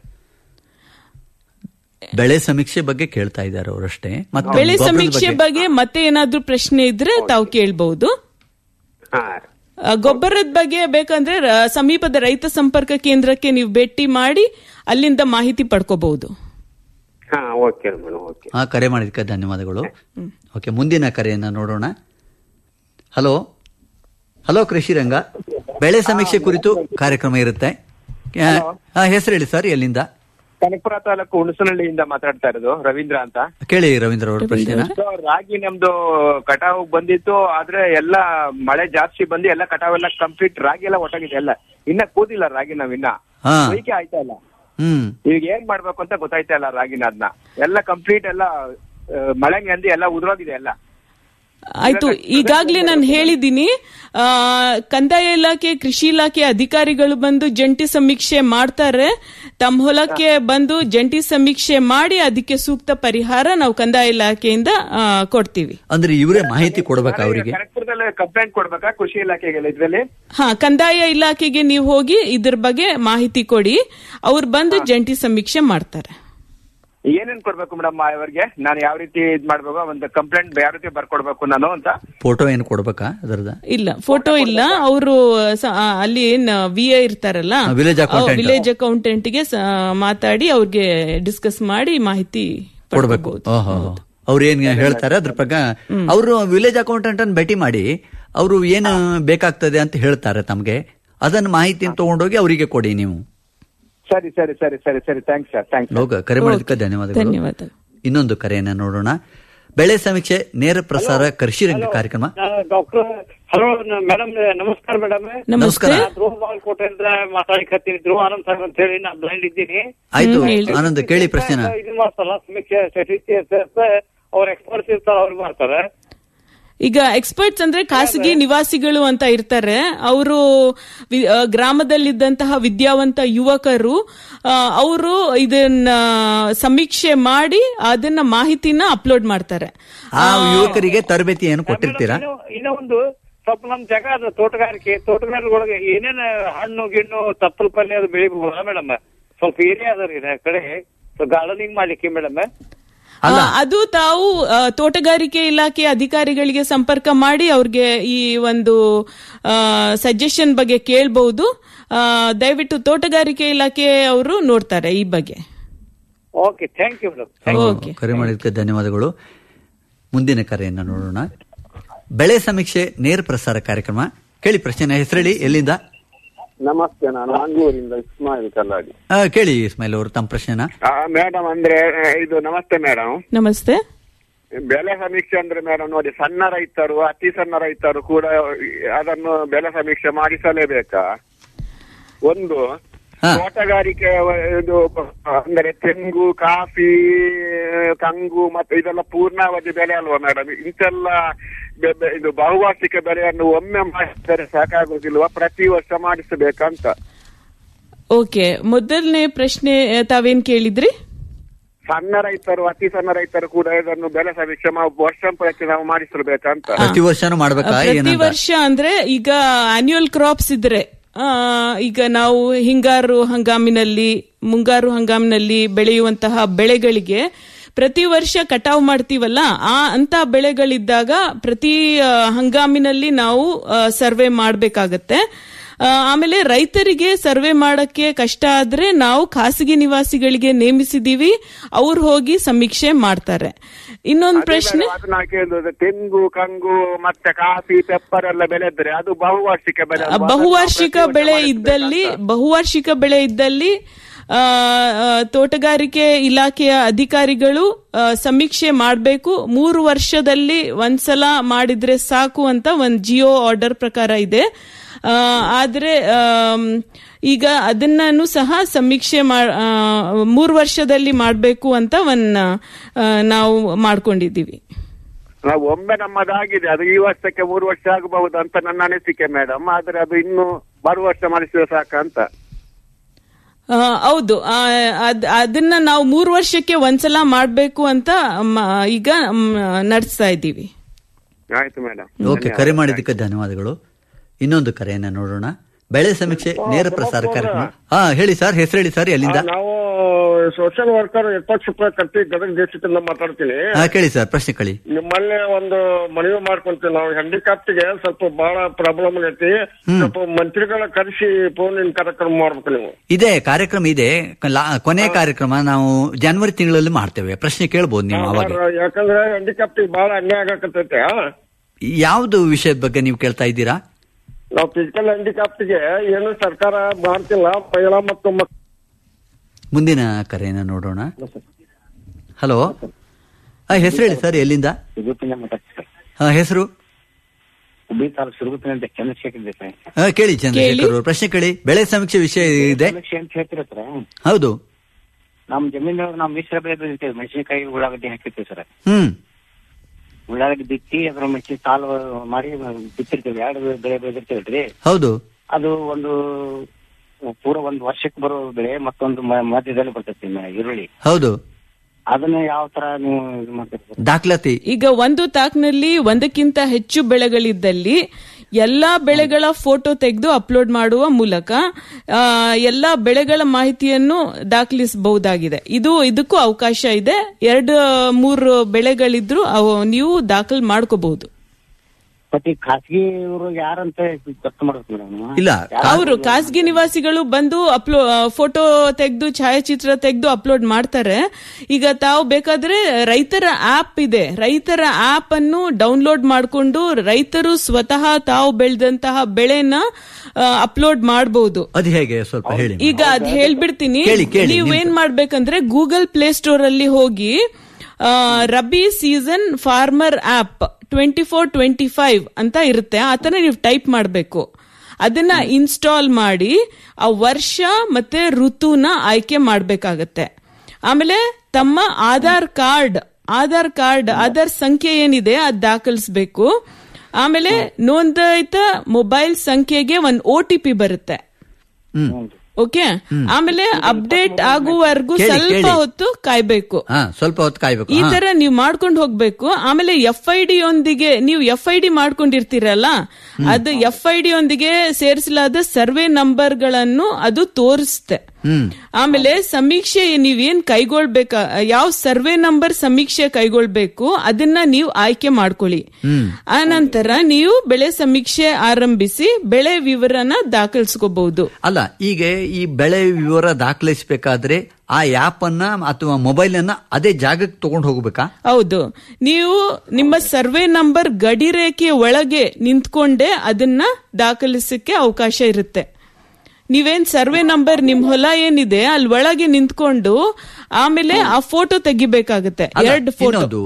ಬೆಳೆ ಸಮೀಕ್ಷೆ ಬಗ್ಗೆ ಕೇಳ್ತಾ ಇದ್ದಾರೆ ಅವರಷ್ಟೇ ಮತ್ತೆ ಬೆಳೆ ಗೊಬ್ಬರದ ಸಮೀಕ್ಷೆ ಬಗ್ಗೆ- ಬಗ್ಗೆ ಮತ್ತೆ ಏನಾದ್ರೂ ಪ್ರಶ್ನೆ ಇದ್ರೆ ತಾವು ಕೇಳ್ಬಹುದು ಹಾ ಆ, ಗೊಬ್ಬರದ ಬಗ್ಗೆ ಬೇಕಂದ್ರೆ ರ- ಸಮೀಪದ ರೈತ ಸಂಪರ್ಕ ಕೇಂದ್ರಕ್ಕೆ ನೀವು ಭೇಟಿ ಮಾಡಿ ಅಲ್ಲಿಂದ ಮಾಹಿತಿ ಪಡ್ಕೋಬಹುದು ಹಾ ಓಕೆ ರೀ ಮೇಡಮ್ ಓಕೆ ಹಾ ಕರೆ ಮಾಡಿದ್ದಕ್ಕೆ ಧನ್ಯವಾದಗಳು ಓಕೆ ಮುಂದಿನ ಕರೆಯನ್ನ ನೋಡೋಣ ಹಲೋ ಹಲೋ ಕೃಷಿ ರಂಗ ಬೆಳೆ ಸಮೀಕ್ಷೆ ಕುರಿತು ಕಾರ್ಯಕ್ರಮ ಇರುತ್ತೆ ಆ, ಹೆಸರು ಹೇಳಿ ಸರ್ ಎಲ್ಲಿಂದ ಕನಕಪುರ ತಾಲೂಕು ಹುಣಸನಹಳ್ಳಿಯಿಂದ ಮಾತಾಡ್ತಾ ಇರೋದು ರವೀಂದ್ರ ಅಂತ ಕೇಳಿ ರವೀಂದ್ರ ಅವರ ಪ್ರಶ್ನೆನ So, ರಾಗಿ ನಮ್ದು ಕಟಾವ್ ಬಂದಿತ್ತು ಆದ್ರೆ ಎಲ್ಲ ಮಳೆ ಜಾಸ್ತಿ ಬಂದು ಎಲ್ಲ ಕಟಾವ್ ಎಲ್ಲ ಕಂಪ್ಲೀಟ್ ರಾಗಿ ಎಲ್ಲ ಒಟ್ಟಾಗಿದೆ ಎಲ್ಲ ಇನ್ನ ಕೂದಿಲ್ಲ ರಾಗಿ ನಾವ್ ಇನ್ನ ಹಾ ಕೊಯ್ಕೆ ಆಯ್ತಾ ಇಲ್ಲ ಹ್ಮ್ ಈಗ ಏನ್ ಮಾಡ್ಬೇಕು ಅಂತ ಗೊತ್ತಾಯ್ತಾ ಇಲ್ಲ ರಾಗಿನ ಅದನ್ನ ಎಲ್ಲ ಕಂಪ್ಲೀಟ್ ಎಲ್ಲ ಆ, ಮಳೆ ನೆಂದಿ ಎಲ್ಲ ಉದುರೋಗಿದೆ ಎಲ್ಲ ಆಯ್ತು ಈಗಾಗ್ಲೇ ನಾನು ಹೇಳಿದ್ದೀನಿ ಆ, ಕಂದಾಯ ಇಲಾಖೆ ಕೃಷಿ ಇಲಾಖೆ ಅಧಿಕಾರಿಗಳು ಬಂದು ಜಂಟಿ ಸಮೀಕ್ಷೆ ಮಾಡ್ತಾರೆ ತಮ್ಮ ಹೊಲಕ್ಕೆ ಬಂದು ಜಂಟಿ ಸಮೀಕ್ಷೆ ಮಾಡಿ ಅದಕ್ಕೆ ಸೂಕ್ತ ಪರಿಹಾರ ನಾವು ಕಂದಾಯ ಇಲಾಖೆಯಿಂದ ಆ, ಕೊಡ್ತೀವಿ ಅಂದ್ರೆ ಇವರೇ ಮಾಹಿತಿ ಕೊಡ್ಬೇಕಾ ಅವರಿಗೆ ಕನಕಪುರದಲ್ಲಿ ಕಂಪ್ಲೇಂಟ್ ಕೊಡ್ಬೇಕಾ ಕೃಷಿ ಇಲಾಖೆಗೆ ಇದ್ರಲ್ಲಿ ಹಾ ಕಂದಾಯ ಇಲಾಖೆಗೆ ನೀವು ಹೋಗಿ ಇದ್ರ ಬಗ್ಗೆ ಮಾಹಿತಿ ಕೊಡಿ ಅವ್ರು ಬಂದು ಜಂಟಿ ಸಮೀಕ್ಷೆ ಮಾಡ್ತಾರೆ ಏನೇನ್ ಕೊಡ್ಬೇಕು ಮೇಡಮ್ ಅವ್ರಿಗೆ ನಾನು ಯಾವ ರೀತಿ ಇದ್ ಮಾಡ್ಬೇಕು ಒಂದು ಕಂಪ್ಲೇಂಟ್ ಯಾವ ರೀತಿ ಬರ್ಕೊಡ್ಬೇಕು ನಾನು ಅಂತ ಫೋಟೋ ಏನು ಕೊಡ್ಬೇಕಾ ಅದರದ ಇಲ್ಲ ಫೋಟೋ ಇಲ್ಲ ಅವರು ಅಲ್ಲಿ ಏನ್ ವಿ ಎ ಇರ್ತಾರಲ್ಲ ಆ, village accountant. ವಿಲೇಜ್ ಅಕೌಂಟೆಂಟ್ ಗೆ ಸ- ಮಾತಾಡಿ ಅವ್ರಿಗೆ ಡಿಸ್ಕಸ್ ಮಾಡಿ ಮಾಹಿತಿ ಕೊಡ್ಬೇಕು ಓಹೋ ಅವ್ರು ಏನ್ ಹೇಳ್ತಾರೆ ಅದ್ರ ಪ್ರಕಾರ ಅವರು ವಿಲೇಜ್ ಅಕೌಂಟೆಂಟ್ ಅನ್ನು ಭೇಟಿ ಮಾಡಿ ಅವರು ಏನು ಬೇಕಾಗ್ತದೆ ಅಂತ ಹೇಳ್ತಾರೆ ತಮ್ಗೆ ಅದನ್ನ ಮಾಹಿತಿ ತಗೊಂಡೋಗಿ ಅವರಿಗೆ ಕೊಡಿ ನೀವು ಸರಿ ಸರಿ ಸರಿ ಸರಿ ಸರಿ ಥ್ಯಾಂಕ್ಸ್ ಸರ್ ಥ್ಯಾಂಕ್ಸ್ ಲೋಕ ಕರೆ ಮಾಡೋದಕ್ಕೆ ಧನ್ಯವಾದಗಳು ಧನ್ಯವಾದ ಇನ್ನೊಂದು ಕರೆಯನ್ನ ನೋಡೋಣ ಬೆಳೆ ಸಮೀಕ್ಷೆ ನೇರ ಪ್ರಸಾರ ಕೃಷಿ ರಂಗ ಕಾರ್ಯಕ್ರಮ ಡಾಕ್ಟರ್ ಹಲೋ ಮೇಡಮ್ ನಮಸ್ಕಾರ ಮೇಡಮ್ ನಮಸ್ತೆ ಧ್ರುವ ಬಾಲ್ಕೋಟೆಯಿಂದ ಮಾತಾಡಿಕತ್ತೀನಿ ಧ್ರುವ ಆನಂದ್ ಸರ್ ಅಂತ ಹೇಳಿ ನಾನು ಬ್ಲೈಂಡ್ ಇದ್ದೀನಿ ಆಯ್ತು ಆನಂದ್ ಕೇಳಿ ಪ್ರಶ್ನೆನ ಇದು ಮಾಡ್ತಾರಲ್ಲ ಸಮೀಕ್ಷೆ ಸ್ಟಾಟಿಸ್ಟಿಕ್ಸ್ ಅವ್ರ ಎಕ್ಸ್ಪರ್ಟ್ಸ್ ಇರ್ತಾರ ಅವ್ರು ಮಾಡ್ತಾರೆ ಈಗ ಎಕ್ಸ್ಪರ್ಟ್ಸ್ ಅಂದ್ರೆ ಖಾಸಗಿ ನಿವಾಸಿಗಳು ಅಂತ ಇರ್ತಾರೆ ಅವರು ಗ್ರಾಮದಲ್ಲಿದ್ದಂತಹ ವಿದ್ಯಾವಂತ ಯುವಕರು ಅವರು ಇದನ್ನ ಸಮೀಕ್ಷೆ ಮಾಡಿ ಅದನ್ನ ಮಾಹಿತಿನ ಅಪ್ಲೋಡ್ ಮಾಡ್ತಾರೆ ಆ ಯುವಕರಿಗೆ ತರಬೇತಿ ಏನು ಕೊಟ್ಟಿರ್ತೀರಾ ಇನ್ನು- ಇನ್ನೂ ಒಂದು ಸ್ವಲ್ಪ ನಮ್ ಜಾಗ ಅದು ತೋಟಗಾರಿಕೆ ತೋಟಗಾರಿಕೆ ಏನೇನ ಹಣ್ಣು ಗಿಣ್ಣು ತಪ್ಪಲ್ ಪಲ್ಯ ಅದು ಬೆಳಿಬಹುದಾ ಮೇಡಮ್ ಸ್ವಲ್ಪ ಏರಿಯಾ ಅದ ರೀ ಆ ಕಡೆ ಗಾರ್ಡನಿಂಗ್ ಮಾಡ್ಲಿಕ್ಕೆ ಮೇಡಮ್ ಆ, ಅದು ತಾವು ಆ, ತೋಟಗಾರಿಕೆ ಇಲಾಖೆ ಅಧಿಕಾರಿಗಳಿಗೆ ಸಂಪರ್ಕ ಮಾಡಿ ಅವ್ರಿಗೆ ಈ ಒಂದು ಸಜೆಷನ್ ಬಗ್ಗೆ ಕೇಳಬಹುದು ದಯವಿಟ್ಟು ತೋಟಗಾರಿಕೆ ಇಲಾಖೆ ಅವರು ನೋಡ್ತಾರೆ ಈ ಬಗ್ಗೆ okay thank you madam okay ಕರೆ ಮಾಡಿದ್ದಕ್ಕೆ ಧನ್ಯವಾದಗಳು ಮುಂದಿನ ಕರೆಯನ್ನ ನೋಡೋಣ ಬೆಳೆ ಸಮೀಕ್ಷೆ ನೇರ ಪ್ರಸಾರ ಕಾರ್ಯಕ್ರಮ ಕೇಳಿ ಪ್ರಶ್ನೆನ ಹೆಸರೇಳಿ ಎಲ್ಲಿಂದ ನಮಸ್ತೆ ನಾನು ಮಂಗಳೂರಿಂದ ಇಸ್ಮಾಯಿಲ್ ಕಲ್ಲಾಡಿ ಆ, ಕೇಳಿ ಇಸ್ಮಾಯಿಲ್ ಅವರು ತಮ್ಮ ಪ್ರಶ್ನೆನ ಮೇಡಮ್ ಅಂದ್ರೆ ಇದು ನಮಸ್ತೆ ಮೇಡಮ್ ನಮಸ್ತೆ ಬೆಲೆ ಸಮೀಕ್ಷೆ ಅಂದ್ರೆ ಮೇಡಮ್ ನೋಡಿ ಸಣ್ಣ ರೈತರು ಅತಿ ಸಣ್ಣ ರೈತರು ಕೂಡ ಅದನ್ನು ಬೆಲೆ ಸಮೀಕ್ಷೆ ಮಾಡಿಸಲೇಬೇಕಾ ಒಂದು ತೋಟಗಾರಿಕೆ ಇದು ಅಂದ್ರೆ ತೆಂಗು ಕಾಫಿ ಕಂಗು ಮತ್ತೆ ಇದೆಲ್ಲ ಪೂರ್ಣಾವಧಿ ಬೆಲೆ ಅಲ್ವಾ ಮೇಡಮ್ ಇಂತೆಲ್ಲ ಬೆ- ಬೆ- ಇದು ಬಹುವಾರ್ಷಿಕ ಬೆಳೆಯನ್ನು ಒಮ್ಮೆ ಮಾಡಿದರೆ ಸಾಕಾಗುದಿಲ್ವಾ ಪ್ರತಿ ವರ್ಷ ಮಾಡಿಸಬೇಕಂತ ಓಕೆ ಮೊದಲನೇ ಪ್ರಶ್ನೆ ಆ, ತಾವೇನ್ ಕೇಳಿದ್ರಿ ಸಣ್ಣ ರೈತರು ಅತಿ ಸಣ್ಣ ರೈತರು ಕೂಡ ಇದನ್ನು ಬೆಲೆ ಸಮೀಕ್ಷೆ ಮಾ- ವರ್ಷ ಪ್ರತಿ ನಾವು ಮಾಡಿಸಬೇಕಂತ ಪ್ರತಿ ವರ್ಷನೂ ಮಾಡ್ಬೇಕಾ ಪ್ರತಿ ಏನಂತ ವರ್ಷ ಅಂದ್ರೆ ಈಗ ಆನ್ಯುವಲ್ ಕ್ರಾಪ್ಸ್ ಇದ್ರೆ ಆ, ಈಗ ನಾವು ಹಿಂಗಾರು ಹಂಗಾಮಿನಲ್ಲಿ ಮುಂಗಾರು ಹಂಗಾಮಿನಲ್ಲಿ ಬೆಳೆಯುವಂತಹ ಬೆಳೆಗಳಿಗೆ ಪ್ರತಿ ವರ್ಷ ಕಟಾವು ಮಾಡ್ತೀವಲ್ಲ ಆ ಅಂತ ಬೆಳೆಗಳಿದ್ದಾಗ ಪ್ರತಿ ಆ, ಹಂಗಾಮಿನಲ್ಲಿ ನಾವು ಸರ್ವೆ ಮಾಡಬೇಕಾಗತ್ತೆ ಆಮೇಲೆ ರೈತರಿಗೆ ಸರ್ವೆ ಮಾಡಕ್ಕೆ ಕಷ್ಟ ಆದ್ರೆ ನಾವು ಖಾಸಗಿ ನಿವಾಸಿಗಳಿಗೆ ನೇಮಿಸಿದೀವಿ ಅವ್ರು ಹೋಗಿ ಸಮೀಕ್ಷೆ ಮಾಡ್ತಾರೆ ಇನ್ನೊಂದು ಪ್ರಶ್ನೆ ಅದು ನಾ ಕೇಳಿದ್ರೆ ತೆಂಗು ಕಂಗು ಮತ್ತೆ ಕಾಫಿ ಪೆಪ್ಪರ್ ಎಲ್ಲ ಬೆಳೆ ಇದ್ರೆ ಅದು ಬಹುವಾರ್ಷಿಕ ಬೆಳೆ ಆ, ಅಲ್ವಾ? ಬಹುವಾರ್ಷಿಕ ಅದನ್ನು ಪ್ರತಿ ವರ್ಷ ಬೆಳೆ ಮಾಡಿಸ್ಬೇಕಂತ. ಇದ್ದಲ್ಲಿ ಬಹುವಾರ್ಷಿಕ ಬೆಳೆ ಇದ್ದಲ್ಲಿ ಆ, ಆ, ತೋಟಗಾರಿಕೆ ಇಲಾಖೆಯ ಅಧಿಕಾರಿಗಳು ಆ, ಸಮೀಕ್ಷೆ ಮಾಡಬೇಕು ಮೂರು ವರ್ಷದಲ್ಲಿ ಒಂದ್ಸಲ ಮಾಡಿದ್ರೆ ಸಾಕು ಅಂತ ಒಂದು ಜಿಯೋ ಆರ್ಡರ್ ಪ್ರಕಾರ ಇದೆ ಆ, ಆದ್ರೆ ಆಮ್, ಈಗ ಅದನ್ನೂ ಸಹ ಸಮೀಕ್ಷೆ ಮಾ ಆ, ಮೂರು ವರ್ಷದಲ್ಲಿ ಮಾಡಬೇಕು ಅಂತ ಒಂದು ನಾವು ಮಾಡ್ಕೊಂಡಿದ್ದೀವಿ ನಾವು ಒಮ್ಮೆ ನಮ್ಮದಾಗಿದೆ ಅದು ಈ ವರ್ಷಕ್ಕೆ ಮೂರು ವರ್ಷ ಆಗಬಹುದು ಅಂತ ನನ್ನ ಅನಿಸಿಕೆ ಮೇಡಮ್ ಆದ್ರೆ ಅದು ಇನ್ನು ಬರುವ ವರ್ಷ ಮಾಡಿಸಿದ್ರೆ ಸಾಕಂತ ಆ, ಹೌದು ಆ, ಅದ್- ಅದನ್ನ ನಾವು ಮೂರು ವರ್ಷಕ್ಕೆ ಒಂದ್ಸಲ ಮಾಡ್ಬೇಕು ಅಂತ ಮ- ಈಗ ನಡೆಸ್ತಾ ಇದ್ದೀವಿ ಆಯ್ತು ಮೇಡಮ್ ಓಕೆ ಕರೆ ಮಾಡಿದ್ದಕ್ಕೆ ಧನ್ಯವಾದಗಳು ಇನ್ನೊಂದು ಕರೆಯನ್ನ ನೋಡೋಣ ಬೆಳೆ ಸಮೀಕ್ಷೆ ನೇರ ಪ್ರಸಾರ ಕಾರ್ಯಕ್ರಮ ಹಾ ಹೇಳಿ ಸರ್ ಹೆಸರು ಹೇಳಿ ಸರ್ ಎಲ್ಲಿಂದ ನಾವು ಸೋಷಿಯಲ್ ವರ್ಕರ್ ಯಥಾಕ್ಷಿಪ್ರ ಕಟ್ಟಿ ಗದಗ ಡಿಸ್ಟ್ರಿಕ್ಟ್ ಮಾತಾಡ್ತೀನಿ ಹಾ ಕೇಳಿ ಸರ್ ಪ್ರಶ್ನೆ ಕಳಿ ನಿಮ್ಮಲ್ಲಿ ಒಂದು ಮನವಿ ಮಾಡ್ಕೊಂತೀವಿ ನಾವು ಹ್ಯಾಂಡಿಕ್ಯಾಪ್ಟ್ಗೆ ಸ್ವಲ್ಪ ಬಹಳ ಪ್ರಾಬ್ಲಮ್ ಐತಿ ಸ್ವಲ್ಪ ಮಂತ್ರಿಗಳ ಕರೆಸಿ ಫೋನಿನ ಕಾರ್ಯಕ್ರಮ ಮಾಡ್ಬೇಕು ನೀವು ಇದೆ ಕಾರ್ಯಕ್ರಮ ಇದೆ ಲಾ- ಕೊನೆ ಕಾರ್ಯಕ್ರಮ ನಾವು ಜನವರಿ ತಿಂಗಳಲ್ಲಿ ಮಾಡ್ತೇವೆ ಪ್ರಶ್ನೆ ಕೇಳ್ಬೋದು ನೀವು ಅವಾಗ ಯಾಕಂದ್ರೆ- ಯಾಕಂದ್ರೆ ಹ್ಯಾಂಡಿಕ್ಯಾಪ್ಟಿಗೆ ಬಹಳ ಅನ್ಯಾಯ ಆಗಕತ್ತೈತೆ ಯಾವ್ದು ವಿಷಯದ ಬಗ್ಗೆ ನೀವು ಕೇಳ್ತಾ ಇದ್ದೀರಾ ನಾವು ಫಿಸಿಕಲ್ ಹ್ಯಾಂಡಿಕ್ಯಾಪ್ಟಿಗೆ ಏನು ಸರ್ಕಾರ ಮಾಡ್ತಿಲ್ಲ ಮಹಿಳಾ ಮತ್ತು ಮಕ್- ಮುಂದಿನ ಕರೆಯನ್ನ ನೋಡೋಣ ಹಲೋ ಹೆಸರು ಹೇಳಿ ಸರ್ ಎಲ್ಲಿಂದ ಸುರುಪಿನ ಮಾತಾಡ್ತಾರೆ ಹಾ, ಹೆಸರು ಹುಬ್ಬಳ್ಳಿ ತಾಲೂಕು ಸುರುಪಿನ ಅಂತ ಚಂದ್ರಶೇಖರ್ ದೇಸಾಯಿ ಹಾ, ಕೇಳಿ ಚಂದ್ರಶೇಖರ್ ಅವರು ಪ್ರಶ್ನೆ ಕೇಳಿ ಬೆಳೆ ಸಮೀಕ್ಷೆ ವಿಷಯ ಇದೆ ಸಮೀಕ್ಷೆ ಅಂತ ಹೇಳ್ತೀರ ಸರ್ ಹೌದು ನಮ್ ಜಮೀನೊಳಗೆ ನಾವು ಮಿಶ್ರ ಬೆಳೆ ಬೆಳಿತೇವೆ ಮೆಣಸಿನಕಾಯಿ ಉಳ್ಳಾಗಡ್ಡಿ ಹಾಕಿರ್ತೀವಿ ಸರ್ ಹ್ಮ್ ಉಳ್ಳಾಗಡ್ಡಿ ಬಿತ್ತಿ ಅದ್ರ ಮೆಣಸಿನ ಸಾಲು ಮಾಡಿ ಬಿತ್ತಿರ್ತೀವಿ ಎರಡು ಬೆಳೆ ಬೆಳೆದಿರ್ತೇವಲ್ರಿ ಹೌದು ಅದು ಒಂದು ಪೂರ ಒಂದು ವರ್ಷಕ್ಕೆ ಬರೋ ಬೆಳೆ ಮತ್ತೊಂದು ಮ- ಮಧ್ಯದಲ್ಲಿ ಬರ್ತೈತಿ ಮ- ಈರುಳ್ಳಿ ಹೌದು ಅದನ್ನ ಯಾವ ತರ ನೀವು ಇದು ಮಾಡ್ತೀರಿ ದಾಖಲಾತಿ ಈಗ ಒಂದು ತಾಕ್ನಲ್ಲಿ ಒಂದಕ್ಕಿಂತ ಹೆಚ್ಚು ಬೆಳೆಗಳಿದ್ದಲ್ಲಿ ಎಲ್ಲಾ ಬೆಳೆಗಳ ಫೋಟೋ ತೆಗೆದು ಅಪ್ಲೋಡ್ ಮಾಡುವ ಮೂಲಕ ಆ, ಎಲ್ಲಾ ಬೆಳೆಗಳ ಮಾಹಿತಿಯನ್ನು ದಾಖಲಿಸಬಹುದಾಗಿದೆ ಇದು ಇದಕ್ಕೂ ಅವಕಾಶ ಇದೆ ಎರಡು ಮೂರು ಬೆಳೆಗಳಿದ್ರು ಅವು ನೀವು ದಾಖಲು ಮಾಡ್ಕೋಬಹುದು ಬಟ್ ಈ ಖಾಸಗಿ ಇವರು ಯಾರಂತ ಗೊತ್ತು ಮಾಡ್ಬೇಕು ಮೇಡಮ್ ಇಲ್ಲ ಅವರು ಖಾಸಗಿ ನಿವಾಸಿಗಳು ಬಂದು ಅಪ್ಲೋ ಫೋಟೋ ತೆಗೆದು ಛಾಯಾಚಿತ್ರ ತೆಗೆದು ಅಪ್ಲೋಡ್ ಮಾಡ್ತಾರೆ ಈಗ ತಾವು ಬೇಕಾದ್ರೆ ರೈತರ ಆಪ್ ಇದೆ ರೈತರ ಆಪ್ ಅನ್ನು ಡೌನ್ಲೋಡ್ ಮಾಡಿಕೊಂಡು ರೈತರು ಸ್ವತಃ ತಾವು ಬೆಳೆದಂತಹ ಬೆಳೆನ ಅಪ್ಲೋಡ್ ಮಾಡಬಹುದು ಅದು ಹೇಗೆ ಸ್ವಲ್ಪ ಹೇಳಿ ಈಗ ಅದ್ ಹೇಳ್ಬಿಡ್ತೀನಿ ಕೇಳಿ, ಕೇಳಿ, ನೀವ್ ನಿಮ್ದು. ಏನ್ ಮಾಡ್ಬೇಕಂದ್ರೆ ಗೂಗಲ್ ಪ್ಲೇ ಸ್ಟೋರ್ ಅಲ್ಲಿ ಹೋಗಿ ಆ, rabi season farmer app twenty four twenty five ಅಂತ ಇರುತ್ತೆ ಆತರ ನೀವು ಟೈಪ್ ಮಾಡಬೇಕು ಅದನ್ನ ಇನ್ಸ್ಟಾಲ್ ಮಾಡಿ ಆ ವರ್ಷ ಮತ್ತೆ ಋತುನ ಆಯ್ಕೆ ಮಾಡ್ಬೇಕಾಗತ್ತೆ ಆಮೇಲೆ ತಮ್ಮ ಆಧಾರ್ ಕಾರ್ಡ್ ಆಧಾರ್ ಕಾರ್ಡ್ ಆಧಾರ್ ಸಂಖ್ಯೆ ಏನಿದೆ ಅದ್ ದಾಖಲಿಸ್ಬೇಕು ಆಮೇಲೆ ನೋಂದಾಯಿತ ಮೊಬೈಲ್ ಸಂಖ್ಯೆಗೆ ಒಂದ್ ಒ ಟಿ ಪಿ ಬರುತ್ತೆ ಓಕೆ ಆಮೇಲೆ ಅಪ್ಡೇಟ್ ಆಗುವವರೆಗೂ ಕೇಳಿ, ಸ್ವಲ್ಪ ಕೇಳಿ. ಹೊತ್ತು ಕಾಯ್ಬೇಕು ಹಾ ಸ್ವಲ್ಪ ಹೊತ್ತು ಕಾಯ್ಬೇಕು ಈ ಹಾ. ತರ ನೀವು ಮಾಡ್ಕೊಂಡು ಹೋಗ್ಬೇಕು ಆಮೇಲೆ ಎಫ್ ಐ ಡಿ ಯೊಂದಿಗೆ ನೀವು ಎಫ್ ಐ ಡಿ ಮಾಡ್ಕೊಂಡಿರ್ತೀರಲ್ಲ ಅದು ಎಫ್ ಐ ಡಿ ಯೊಂದಿಗೆ ಸೇರಿಸಲಾದ ಸರ್ವೆ ನಂಬರ್ ಗಳನ್ನು ಅದು ತೋರಿಸುತ್ತೆ ಹ್ಮ್ ಆಮೇಲೆ ಸಮೀಕ್ಷೆ ನೀವೇನ್ ಕೈಗೊಳ್ಬೇಕ ಯಾವ ಸರ್ವೆ ನಂಬರ್ ಸಮೀಕ್ಷೆ ಕೈಗೊಳ್ಬೇಕು ಅದನ್ನ ನೀವು ಆಯ್ಕೆ ಮಾಡ್ಕೊಳ್ಳಿ ಹ್ಮ್ ಆ ನಂತರ ನೀವು ಬೆಳೆ ಸಮೀಕ್ಷೆ ಆರಂಭಿಸಿ ಬೆಳೆ ವಿವರನ ದಾಖಲಿಸ್ಕೋಬಹುದು ಅಲ್ಲ ಈಗ ಈ ಬೆಳೆ ವಿವರ ದಾಖಲಿಸಬೇಕಾದ್ರೆ ಆ ಆಪ್ ಅನ್ನ ಅಥವಾ ಮೊಬೈಲ್ ಅನ್ನ ಅದೇ ಜಾಗಕ್ಕೆ ತಗೊಂಡು ಹೋಗ್ಬೇಕಾ ಹೌದು ನೀವು ನಿಮ್ಮ ಸರ್ವೆ ನಂಬರ್ ಗಡಿ ರೇಖೆಯ ಒಳಗೆ ನಿಂತ್ಕೊಂಡೆ ಅದನ್ನ ದಾಖಲಿಸಕ್ಕೆ ಅವಕಾಶ ಇರುತ್ತೆ ನೀವೇನ್ ಸರ್ವೆ ನಂಬರ್ ನಿಮ್ ಹೊಲ ಏನಿದೆ ಅಲ್ಲಿ ಒಳಗೆ ನಿಂತ್ಕೊಂಡು ಆಮೇಲೆ ಆ ಫೋಟೋ ತೆಗಿಬೇಕಾಗತ್ತೆ ಅಲ್ಲ, ಎರಡು ಫೋಟೋ ಇನ್ನೊಂದು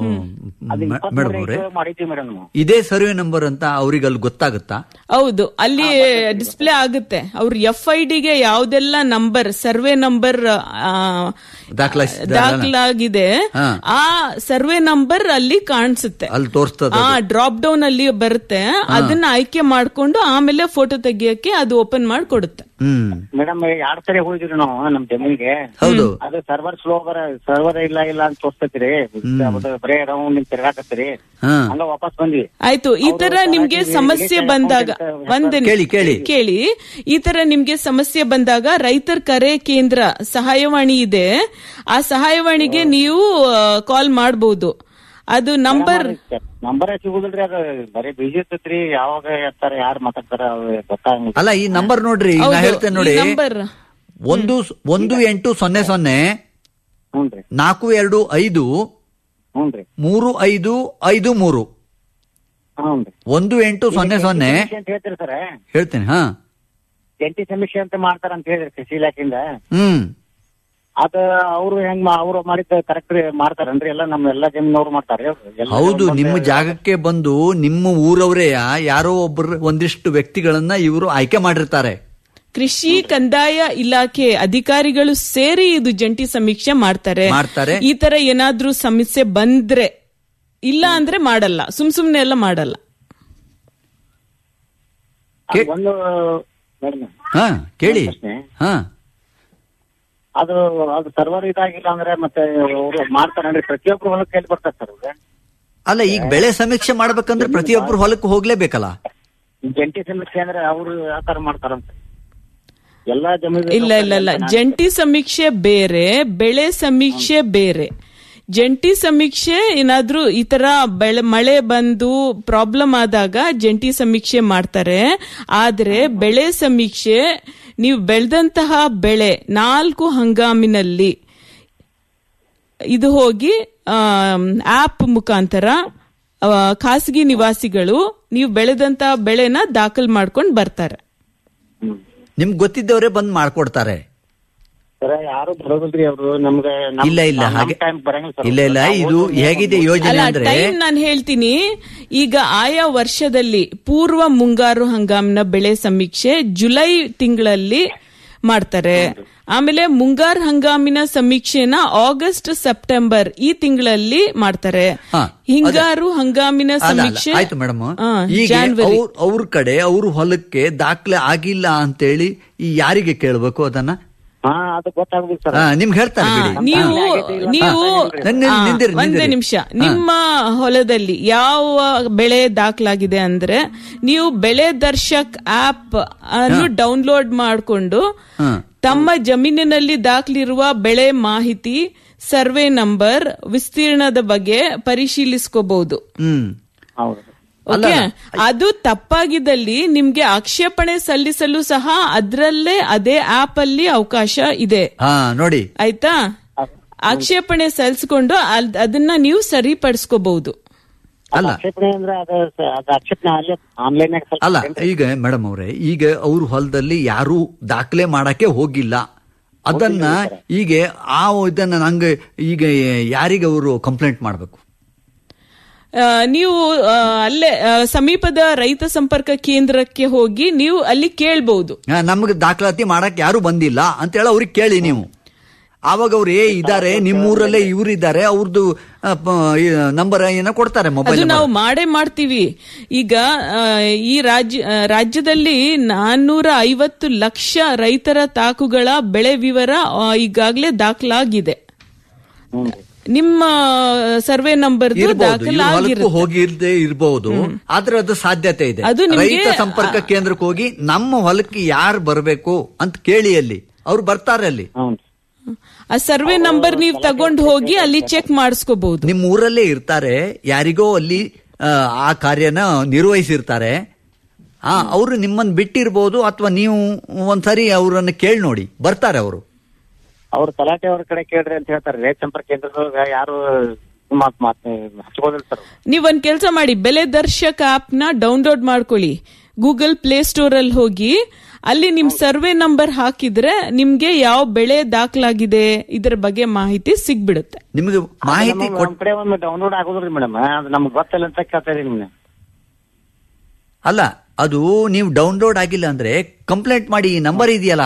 ಮೇಡಮ್ ಅವರೇ ಮಾಡಿದ್ದೀವಿ ಮೇಡಮ್ ನಾವು ಇದೇ ಸರ್ವೆ ನಂಬರ್ ಅಂತ ಅವ್ರಿಗೆ ಅಲ್ಲಿ ಗೊತ್ತಾಗುತ್ತಾ ಹೌದು ಅಲ್ಲಿ ಡಿಸ್ಪ್ಲೇ ಆಗುತ್ತೆ ಅವ್ರ ಎಫ್ ಐ ಡಿಗೆ ಯಾವ್ದೆಲ್ಲ ನಂಬರ್ ಸರ್ವೆ ನಂಬರ್ ದಾಖಲಾಯಿಸಿದಾರಲ್ಲ? ದಾಖಲಾಗಿದೆ ಹಾ. ಆ ಸರ್ವೆ ನಂಬರ್ ಅಲ್ಲಿ ಕಾಣಿಸುತ್ತೆ ಅಲ್ಲಿ ತೋರಿಸ್ತದ ಆ ಡ್ರಾಪ್ ಡೌನ್ ಅಲ್ಲಿ ಬರುತ್ತೆ ಅದನ್ನ ಆಯ್ಕೆ ಮಾಡ್ಕೊಂಡು ಆಮೇಲೆ ಫೋಟೋ ತೆಗಿಯಕ್ಕೆ ಅದು ಓಪನ್ ಮಾಡಿ ಕೊಡುತ್ತೆ ಹ್ಮ್ ಮೇಡಮ್ ಎರಡ್ ಸರಿ ಹೋಗಿದ್ರಿ ನಾವು ನಮ್ ಜಮೀನಿಗೆ ಹೌದು. ಅದು ಸರ್ವರ್ ಸ್ಲೋ ಬರ ಸರ್ವರ್ ಇಲ್ಲ ಇಲ್ಲ ಅಂತ ತೋರ್ಸ್ತೈತ್ರಿ ಅದು ಬರೇ ರೌಂಡ್ ನಿಮ್ ತಿರ್ಗಾಕತ್ತೀರಿ ಹಾ. ಹಂಗ ವಾಪಸ್ ಬಂದ್ವಿ ಆಯ್ತು ಈ ತರ ನಿಮ್ಗೆ ಸಮಸ್ಯೆ ಬಂದಾಗ ಒಂದೇ ನಿಮಿಷ. ಕೇಳಿ, ಕೇಳಿ. ಕೇಳಿ ಈ ತರ ನಿಮ್ಗೆ ಸಮಸ್ಯೆ ಬಂದಾಗ ರೈತರ ಕರೆ ಕೇಂದ್ರ ಸಹಾಯವಾಣಿ ಇದೆ ಆ ಸಹಾಯವಾಣಿಗೆ ನೀವು ಕಾಲ್ ಮಾಡಬಹುದು ಅದು ನಂಬರ್ ನಂಬರ್ ಸಿಗುದಿಲ್ರಿ ಅದು ಬರೀ ಬಿಜಿ ಇರ್ತೈತ್ರಿ ಯಾವಾಗ ಇರ್ತಾರ ಯಾರು ಮಾತಾಡ್ತಾರ ಅದು ಗೊತ್ತಾಗಂಗಿಲ್ಲ ಅಲ್ಲ ಈ ನಂಬರ್ ನೋಡ್ರಿ ನಾ ಹೇಳ್ತೇನೆ ನೋಡಿ ನಂಬರ್ ಒಂದು ಒಂದು ಎಂಟು ಸೊನ್ನೆ ಸೊನ್ನೆ ಹ್ಞೂನ್ರಿ ನಾಲ್ಕು ಎರಡು ಐದು ಹ್ಞೂನ್ರಿ ಮೂರು ಐದು ಐದು ಮೂರು ಹ್ಞೂನ್ರಿ ಒಂದು ಎಂಟು ಸೊನ್ನೆ ಸೊನ್ನೆ ಸಮೀಕ್ಷೆ ಅಂತ ಹೇಳ್ತೀರಿ ಸರ್ ಹೇಳ್ತೇನೆ ಹಾ ಜಂಟಿ ಸಮೀಕ್ಷೆ ಅಂತ ಮಾಡ್ತಾರ ಅಂತ ಹೇಳಿದ್ರಿ ಕೃಷಿ ಇಲಾಖೆಯಿಂದ ಹ್ಮ್ ಅದ ಅವ್ರು ಹೆಂಗ್ ಮಾ- ಅವ್ರು ಮಾಡಿದ ಕರೆಕ್ಟ್ ಮಾಡ್ತಾರನ್ರಿ ಎಲ್ಲ ನಮ್ಮ ಎಲ್ಲಾ ಜಮೀನವ್ರು ಮಾಡ್ತಾರೆ ಹೌದು ನಿಮ್ಮ ಜಾಗಕ್ಕೆ ಬಂದು ನಿಮ್ಮ ಊರವರೇ ಯಾರೋ ಒಬ್ಬರು ಒಂದಿಷ್ಟು ವ್ಯಕ್ತಿಗಳನ್ನ ಇವರು ಆಯ್ಕೆ ಮಾಡಿರ್ತಾರೆ ಕೃಷಿ ಕಂದಾಯ ಇಲಾಖೆ ಅಧಿಕಾರಿಗಳು ಸೇರಿ ಇದು ಜಂಟಿ ಸಮೀಕ್ಷೆ ಮಾಡ್ತಾರೆ ಮಾಡ್ತಾರೆ. ಈ ತರ ಏನಾದ್ರೂ ಸಮಸ್ಯೆ ಬಂದ್ರೆ ಇಲ್ಲ ಅಂದ್ರೆ ಮಾಡಲ್ಲ ಸುಮ್ ಸುಮ್ನೆ ಎಲ್ಲ ಮಾಡಲ್ಲ ಅದು ಒಂದು ಮೇಡಮ್ ಹಾ ಕೇಳಿ ಪ್ರಶ್ನೆ. ಹಾ ಅದು ಅದು ಸರ್ವರ್ ಇದಾಗಿಲ್ಲ ಅಂದ್ರೆ ಮತ್ತೆ ಅವರು ಮಾಡ್ತಾರೆ ಅಂದ್ರೆ ಪ್ರತಿಯೊಬ್ರು ಹೊಲಕ್ಕೆ ಕೈಲಿ ಬರ್ತಾರೆ ಸರ್ ಅವ್ರಿಗೆ ಅಲ್ಲ ಈಗ ಬೆಳೆ ಸಮೀಕ್ಷೆ ಮಾಡ್ಬೇಕಂದ್ರೆ ಪ್ರತಿಯೊಬ್ಬರು ಹೊಲಕ್ಕೆ ಹೋಗ್ಲೇಬೇಕಲ್ಲ ಜಂಟಿ ಸಮೀಕ್ಷೆ ಅಂದ್ರೆ ಅವರು ಯಾವ ತರ ಮಾಡ್ತಾರಂತ ಎಲ್ಲಾ ಜಮೀನು ಇಲ್ಲ ಇಲ್ಲ ಇಲ್ಲ ಜಂಟಿ ಸಮೀಕ್ಷೆ ಬೇರೆ ಬೆಳೆ ಸಮೀಕ್ಷೆ ಬೇರೆ ಜಂಟಿ ಸಮೀಕ್ಷೆ ಏನಾದ್ರೂ ಈ ತರ ಬೆಳೆ ಮಳೆ ಬಂದು ಪ್ರಾಬ್ಲಮ್ ಆದಾಗ ಜಂಟಿ ಸಮೀಕ್ಷೆ ಮಾಡ್ತಾರೆ ಆದ್ರೆ ಬೆಳೆ ಸಮೀಕ್ಷೆ ನೀವು ಬೆಳೆದಂತಹ ಬೆಳೆ ನಾಲ್ಕು ಹಂಗಾಮಿನಲ್ಲಿ ಇದು ಹೋಗಿ ಆಪ್ ಮುಖಾಂತರ ಆ, ಖಾಸಗಿ ನಿವಾಸಿಗಳು ನೀವು ಬೆಳೆದಂತಹ ಬೆಳೆನ ದಾಖಲ್ ಮಾಡ್ಕೊಂಡು ಬರ್ತಾರೆ ನಿಮ್ಗೆ ಗೊತ್ತಿದ್ದವರೇ ಬಂದ್ ಮಾಡ್ಕೊಡ್ತಾರೆ ಸರ್ ಯಾರು ಬರೋದಿಲ್ರಿ ಅವರು ನಮ್ಗೆ ನಮ್- ಇಲ್ಲ, ಇಲ್ಲ, ನಮ್ ಹಾಗೆ- time ಬರಂಗಿಲ್ಲ ಸರ್ ಇಲ್ಲ, ಇಲ್ಲ, ನಾವು ಇದು ಓದೋದು ಹೇಗಿದೆ ಏನು ಯೋಜನೆ ಅಲ್ಲ ಅಂದ್ರೆ ಟೈಮ್ ನಾನು ಹೇಳ್ತೀನಿ ಈಗ ಆಯಾ ವರ್ಷದಲ್ಲಿ ಪೂರ್ವ ಮುಂಗಾರು ಹಂಗಾಮಿನ ಬೆಳೆ ಸಮೀಕ್ಷೆ ಜುಲೈ ತಿಂಗಳಲ್ಲಿ ಮಾಡ್ತಾರೆ ಆಮೇಲೆ ಮುಂಗಾರು ಹಂಗಾಮಿನ ಸಮೀಕ್ಷೆನ ಆಗಸ್ಟ್ ಸೆಪ್ಟೆಂಬರ್ ಈ ತಿಂಗಳಲ್ಲಿ ಮಾಡ್ತಾರೆ ಹಾ, ಹಿಂಗಾರು ಹಂಗಾಮಿನ ಅಲ್ಲ, ಅಲ್ಲ, ಸಮೀಕ್ಷೆ ಆಯ್ತು ಮೇಡಮ್ ಹಾ, ಈಗ ಜಾನ್ವರಿ ಅವ್ರ ಅವ್ರ ಕಡೆ ಅವ್ರ ಹೊಲಕ್ಕೆ ದಾಖಲೆ ಆಗಿಲ್ಲ ಅಂತೇಳಿ ಈ ಯಾರಿಗೆ ಕೇಳ್ಬೇಕು ಅದನ್ನ ಹಾ ಅದು ಗೊತ್ತಾಗುದಿಲ್ಲ ಸರ್ ಹಾ, ನಿಮ್ಗೆ ಹೇಳ್ತಾರೆ ಹಾ, ಬಿಡಿ ನೀವು ನೀವು ನಿಂದಿರಿ, ಆ, ನಿಂದಿರಿ, ಒಂದೇ ನಿಂದಿರಿ. ನಿಮಿಷ ನಿಮ್ಮ ಹೊಲದಲ್ಲಿ ಯಾವ ಬೆಳೆ ದಾಖಲಾಗಿದೆ ಅಂದ್ರೆ ನೀವು ಬೆಳೆ ದರ್ಶಕ್ ಆಪ್ ಅನ್ನು ಡೌನ್ಲೋಡ್ ಮಾಡಿಕೊಂಡು ಹಾ. ತಮ್ಮ ಜಮೀನಿನಲ್ಲಿ ದಾಖಲಿರುವ ಬೆಳೆ ಮಾಹಿತಿ ಸರ್ವೆ ನಂಬರ್ ವಿಸ್ತೀರ್ಣದ ಬಗ್ಗೆ ಪರಿಶೀಲಿಸ್ಕೋಬಹುದು ಹ್ಮ್ ಹೌದು ಓಕೆ ಅದು ತಪ್ಪಾಗಿದ್ದಲ್ಲಿ ನಿಮ್ಗೆ ಆಕ್ಷೇಪಣೆ ಸಲ್ಲಿಸಲು ಸಹ ಅದರಲ್ಲೇ ಅದೇ ಆಪ್ ಅಲ್ಲಿ ಅವಕಾಶ ಇದೆ ಹಾ ನೋಡಿ ಆಯ್ತಾ ಆಕ್ಷೇಪಣೆ ಸಲ್ಲಿಸಿಕೊಂಡು ಅದ್- ಅದನ್ನ ನೀವು ಸರಿಪಡಿಸ್ಕೋಬಹುದು ಅಲ್ಲ ಆಕ್ಷೇಪಣೆ ಅಂದ್ರೆ ಅದು ಸ- ಅದು ಆಕ್ಷೇಪಣೆ ಅಲ್ಲೇ ಆನ್ಲೈನ್ ಅಲ್ಲ ಈಗ ಮೇಡಮ್ ಅವ್ರೆ ಈಗ ಅವ್ರ ಹೊಲದಲ್ಲಿ ಯಾರು ದಾಖಲೆ ಮಾಡಕ್ಕೆ ಹೋಗಿಲ್ಲ ಅದನ್ನ ಈಗ ಆ ಇದನ್ನ ನಂಗೆ ಈಗ ಯಾರಿಗೆ ಅವರು ಕಂಪ್ಲೇಂಟ್ ಮಾಡ್ಬೇಕು ಆ, ನೀವು ಆ, ಅಲ್ಲೇ ಆ, ಸಮೀಪದ ರೈತ ಸಂಪರ್ಕ ಕೇಂದ್ರಕ್ಕೆ ಹೋಗಿ ನೀವು ಅಲ್ಲಿ ಕೇಳ್ಬಹುದು ಆ, ನಮ್ಗೆ ದಾಖಲಾತಿ ಮಾಡಕ್ ಯಾರು ಬಂದಿಲ್ಲ ಅಂತ ಹೇಳಿ ಅವ್ರಿಗೆ ಕೇಳಿ ನೀವು ಆವಾಗ ಅವ್ರು ಏ ಇದಾರೆ ನಿಮ್ಮೂರಲ್ಲೇ ಇವ್ರು ಇದ್ದಾರೆ ಅವ್ರದ್ದು ನಂಬರ್ ಏನೋ ಕೊಡ್ತಾರೆ ಅದು ಮೊಬೈಲ್ ನಾವು ಮಾಡೇ ಮಾಡ್ತೀವಿ ಈಗ ಆ, ಈ ರಾಜ್ಯ ಆ, ರಾಜ್ಯದಲ್ಲಿ ನಾನ್ನೂರ ಐವತ್ತು ಲಕ್ಷ ರೈತರ ತಾಕುಗಳ ಬೆಳೆ ವಿವರ ಆ, ಈಗಾಗಲೇ ದಾಖಲಾಗಿದೆ ನಿಮ್ಮ ಸರ್ವೆ ನಂಬರ್ ಇರ್ಬೋದು ಇವ್ರ ಹೊಲಕ್ಕೂ ದಾಖಲಾಗಿರುತ್ತೆ ಹೋಗಿರ್ದೇ ಇರ್ಬೋದು ಆದ್ರೆ ಅದು ಸಾಧ್ಯತೆ ಇದೆ ಅದು ನಿಮ್ಗೆ- ರೈತ ಸಂಪರ್ಕ ಕೇಂದ್ರಕ್ಕೆ ಹೋಗಿ ನಮ್ಮ ಹೊಲಕ್ಕೆ ಯಾರು ಬರಬೇಕು ಅಂತ ಕೇಳಿ ಅಲ್ಲಿ ಅವ್ರು ಬರ್ತಾರೆ ಅಲ್ಲಿ ಆ ಸರ್ವೆ ನಂಬರ್ ನೀವು ತಗೊಂಡು ಹೋಗಿ ಅಲ್ಲಿ ಚೆಕ್ ಮಾಡಿಸ್ಕೋಬಹುದು ನಿಮ್ಮ ಊರಲ್ಲೇ ಇರ್ತಾರೆ ಯಾರಿಗೋ ಅಲ್ಲಿ ಆ, ಆ ಕಾರ್ಯನ ನಿರ್ವಹಿಸಿರ್ತಾರೆ ಆ ಅವರು ನಿಮ್ಮನ್ನ ಬಿಟ್ಟಿರ್ಬೋದು ಅಥವಾ ನೀವು ಒಂದ್ಸರಿ ಅವರನ್ನ ಕೇಳಿ ನೋಡಿ ಬರ್ತಾರೆ ಅವರು ಅವ್ರ ತಲಾಟೆ ಅವ್ರ ಕಡೆ ಕೇಳ್ರಿ ಅಂತ ಹೇಳ್ತಾರೆ ರೈತ ಸಂಪರ್ಕ ಕೇಂದ್ರದೊಳಗ ಯಾರು ಮಾತ್ ಮಾತ್ ಹಚ್ಕೋದಿಲ್ಲ ಸರ್ ನೀವ್ ಒಂದ್ ಕೆಲಸ ಮಾಡಿ ಬೆಲೆ ದರ್ಶಕ್ ಆಪ್ ನ ಡೌನ್ಲೋಡ್ ಮಾಡ್ಕೊಳ್ಳಿ ಗೂಗಲ್ ಪ್ಲೇ ಸ್ಟೋರ್ ಅಲ್ಲಿ ಹೋಗಿ ಅಲ್ಲಿ ನಿಮ್ ಸರ್ವೆ ನಂಬರ್ ಹಾಕಿದ್ರೆ ನಿಮ್ಗೆ ಯಾವ ಬೆಳೆ ದಾಖಲಾಗಿದೆ ಇದರ ಬಗ್ಗೆ ಮಾಹಿತಿ ಸಿಗ್ಬಿಡುತ್ತೆ ನಿಮಗೆ ಮಾಹಿತಿ ನಮ್ಮ ಕಡೆ ಒಮ್ಮೆ ಡೌನ್ಲೋಡ್ ಆಗೋದ್ರಿ ಮೇಡಮ್ ಅದು ನಮ್ಗೆ ಗೊತ್ತಿಲ್ಲ ಅಂತ ಕೇಳ್ತಾ ಇದೀನಿ ನಿಮ್ನೆ ಅಲ್ಲ ಅದು ನೀವು ಡೌನ್ಲೋಡ್ ಆಗಿಲ್ಲ ಅಂದ್ರೆ ಕಂಪ್ಲೇಂಟ್ ಮಾಡಿ ಈ ನಂಬರ್ ಇದೆಯಲ್ಲ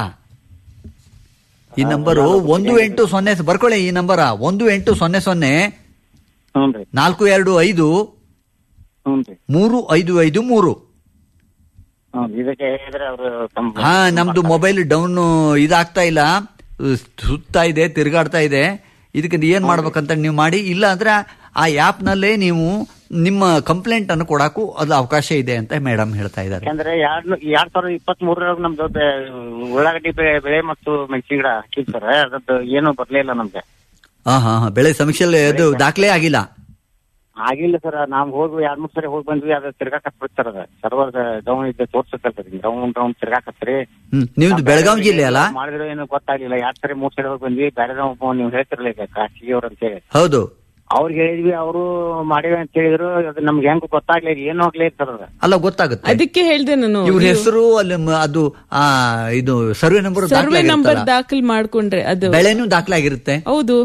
ಈ ನಂಬರು ಒಂದು ಎಂಟು ಸೊನ್ನೆ ಬರ್ಕೊಳ್ಳಿ ಈ ನಂಬರ ಒಂದು ಎಂಟು ಸೊನ್ನೆ ಸೊನ್ನೆ ಹ್ಞೂನ್ರಿ ನಾಲ್ಕು ಎರಡು ಐದು ಹ್ಞೂನ್ರಿ ಮೂರು ಐದು ಐದು ಮೂರು ಹ್ಮ್ ಇದಕ್ಕೆ ಹೇಳಿದ್ರೆ ಅವರು ತಮ್ಮ ಹಾ ನಮ್ದು ಮೊಬೈಲ್ ಡೌನ್ ಇದಾಗ್ತಾ ಇಲ್ಲ ಸುತ್ತಾ ಇದೆ ತಿರುಗಾಡ್ತಾ ಇದೆ ಇದಕ್ಕೆ ಏನ್ ಮಾಡ್ಬೇಕಂತ ನೀವು ಮಾಡಿ ಇಲ್ಲ ಅಂದ್ರೆ ಆ ಆಪ್ ನಲ್ಲೇ ನೀವು ನಿಮ್ಮ ಕಂಪ್ಲೇಂಟ್ ಅನ್ನು ಕೊಡಕ್ಕೂ ಅದು ಅವಕಾಶ ಇದೆ ಅಂತ ಮೇಡಮ್ ಹೇಳ್ತಾ ಇದ್ದಾರೆ ಯಾಕಂದ್ರೆ ಎರಡ್ ಎರಡ್ ಸಾವಿರದ ಇಪ್ಪತ್ತ್ ಮೂರರಾಗ ನಮ್ದು ಬೆ- ಉಳ್ಳಾಗಡ್ಡಿ ಬೆಳೆ ಬೆಳೆ ಮತ್ತು ಮೆಣಸಿನ ಗಿಡ ಹಾಕಿದ್ ಸರ್ ಅದದ್ದು ಏನು ಬರ್ಲೇ ಇಲ್ಲ ನಮ್ಗೆ ಹಾ ಹಾ ಹಾ ಬೆಳೆ ಸಮೀಕ್ಷೆಯಲ್ಲಿ ಅದು ದಾಖಲೆ ಆಗಿಲ್ಲ ಆಗಿಲ್ಲ ಸರ್ ನಾವ್ ಹೋಗಿ ಎರಡ್ ಮೂರ್ ಸರಿ ಹೋಗಿ ಬಂದ್ವಿ ಅದ ತಿರ್ಗಾಕತ್ ಬಿಡ್ತಾರ ಅದ ಸರ್ವರ್ ಡೌನ್ ಇದ್ದ ತೋರ್ಸತ್ತಲ್ರಿ ಡೌನ್ ಡೌನ್ ತಿರ್ಗಾಕತ್ರಿ ಹ್ಮ್ ನಿಮ್ದು ಬೆಳಗಾವಿ ಜಿಲ್ಲೆ ಅಲ್ಲ ಮಾಡಿದ್ರೆ ಏನು ಗೊತ್ತಾಗ್ಲಿಲ್ಲ ಎರಡ್ ಸರಿ ಮೂರ್ ಸರಿ ಹೋಗಿ ಬಂದ್ವಿ ಬೇರೆ ಒಬ್ಬ ನೀವು ಹೇಳ್ತಿರ್ಲಿ ಈಗ ಖಾಸಗಿ ಅವ್ರ ಅಂತ ಹೇಳಿ ಹೌದು ಅವ್ರಿಗೆ ಹೇಳಿದ್ವಿ ಅವರು ಮಾಡಿವೆ ಅಂತ ಹೇಳಿದ್ರು ಅದು ನಮ್ಗೆ ಹೆಂಗ್ ಗೊತ್ತಾಗ್ಲಿ ಏನು ಹೋಗ್ಲೇ ಸರ್ ಅದ ಅಲ್ಲ ಗೊತ್ತಾಗುತ್ತೆ ಅದಕ್ಕೆ ಹೇಳ್ದೆ ನಾನು ಇವ್ರ ಹೆಸರು ಅಲ್ಲಿ ಮ- ಅದು ಆ ಇದು ಸರ್ವೆ ನಂಬರ್ ಸರ್ವೆ ನಂಬರ್ ದಾಖಲ್ ಮಾಡ್ಕೊಂಡ್ರೆ ಅದು ಬೆಳೆನೂ ದಾಖಲಾಗಿರುತ್ತೆ ಹೌದು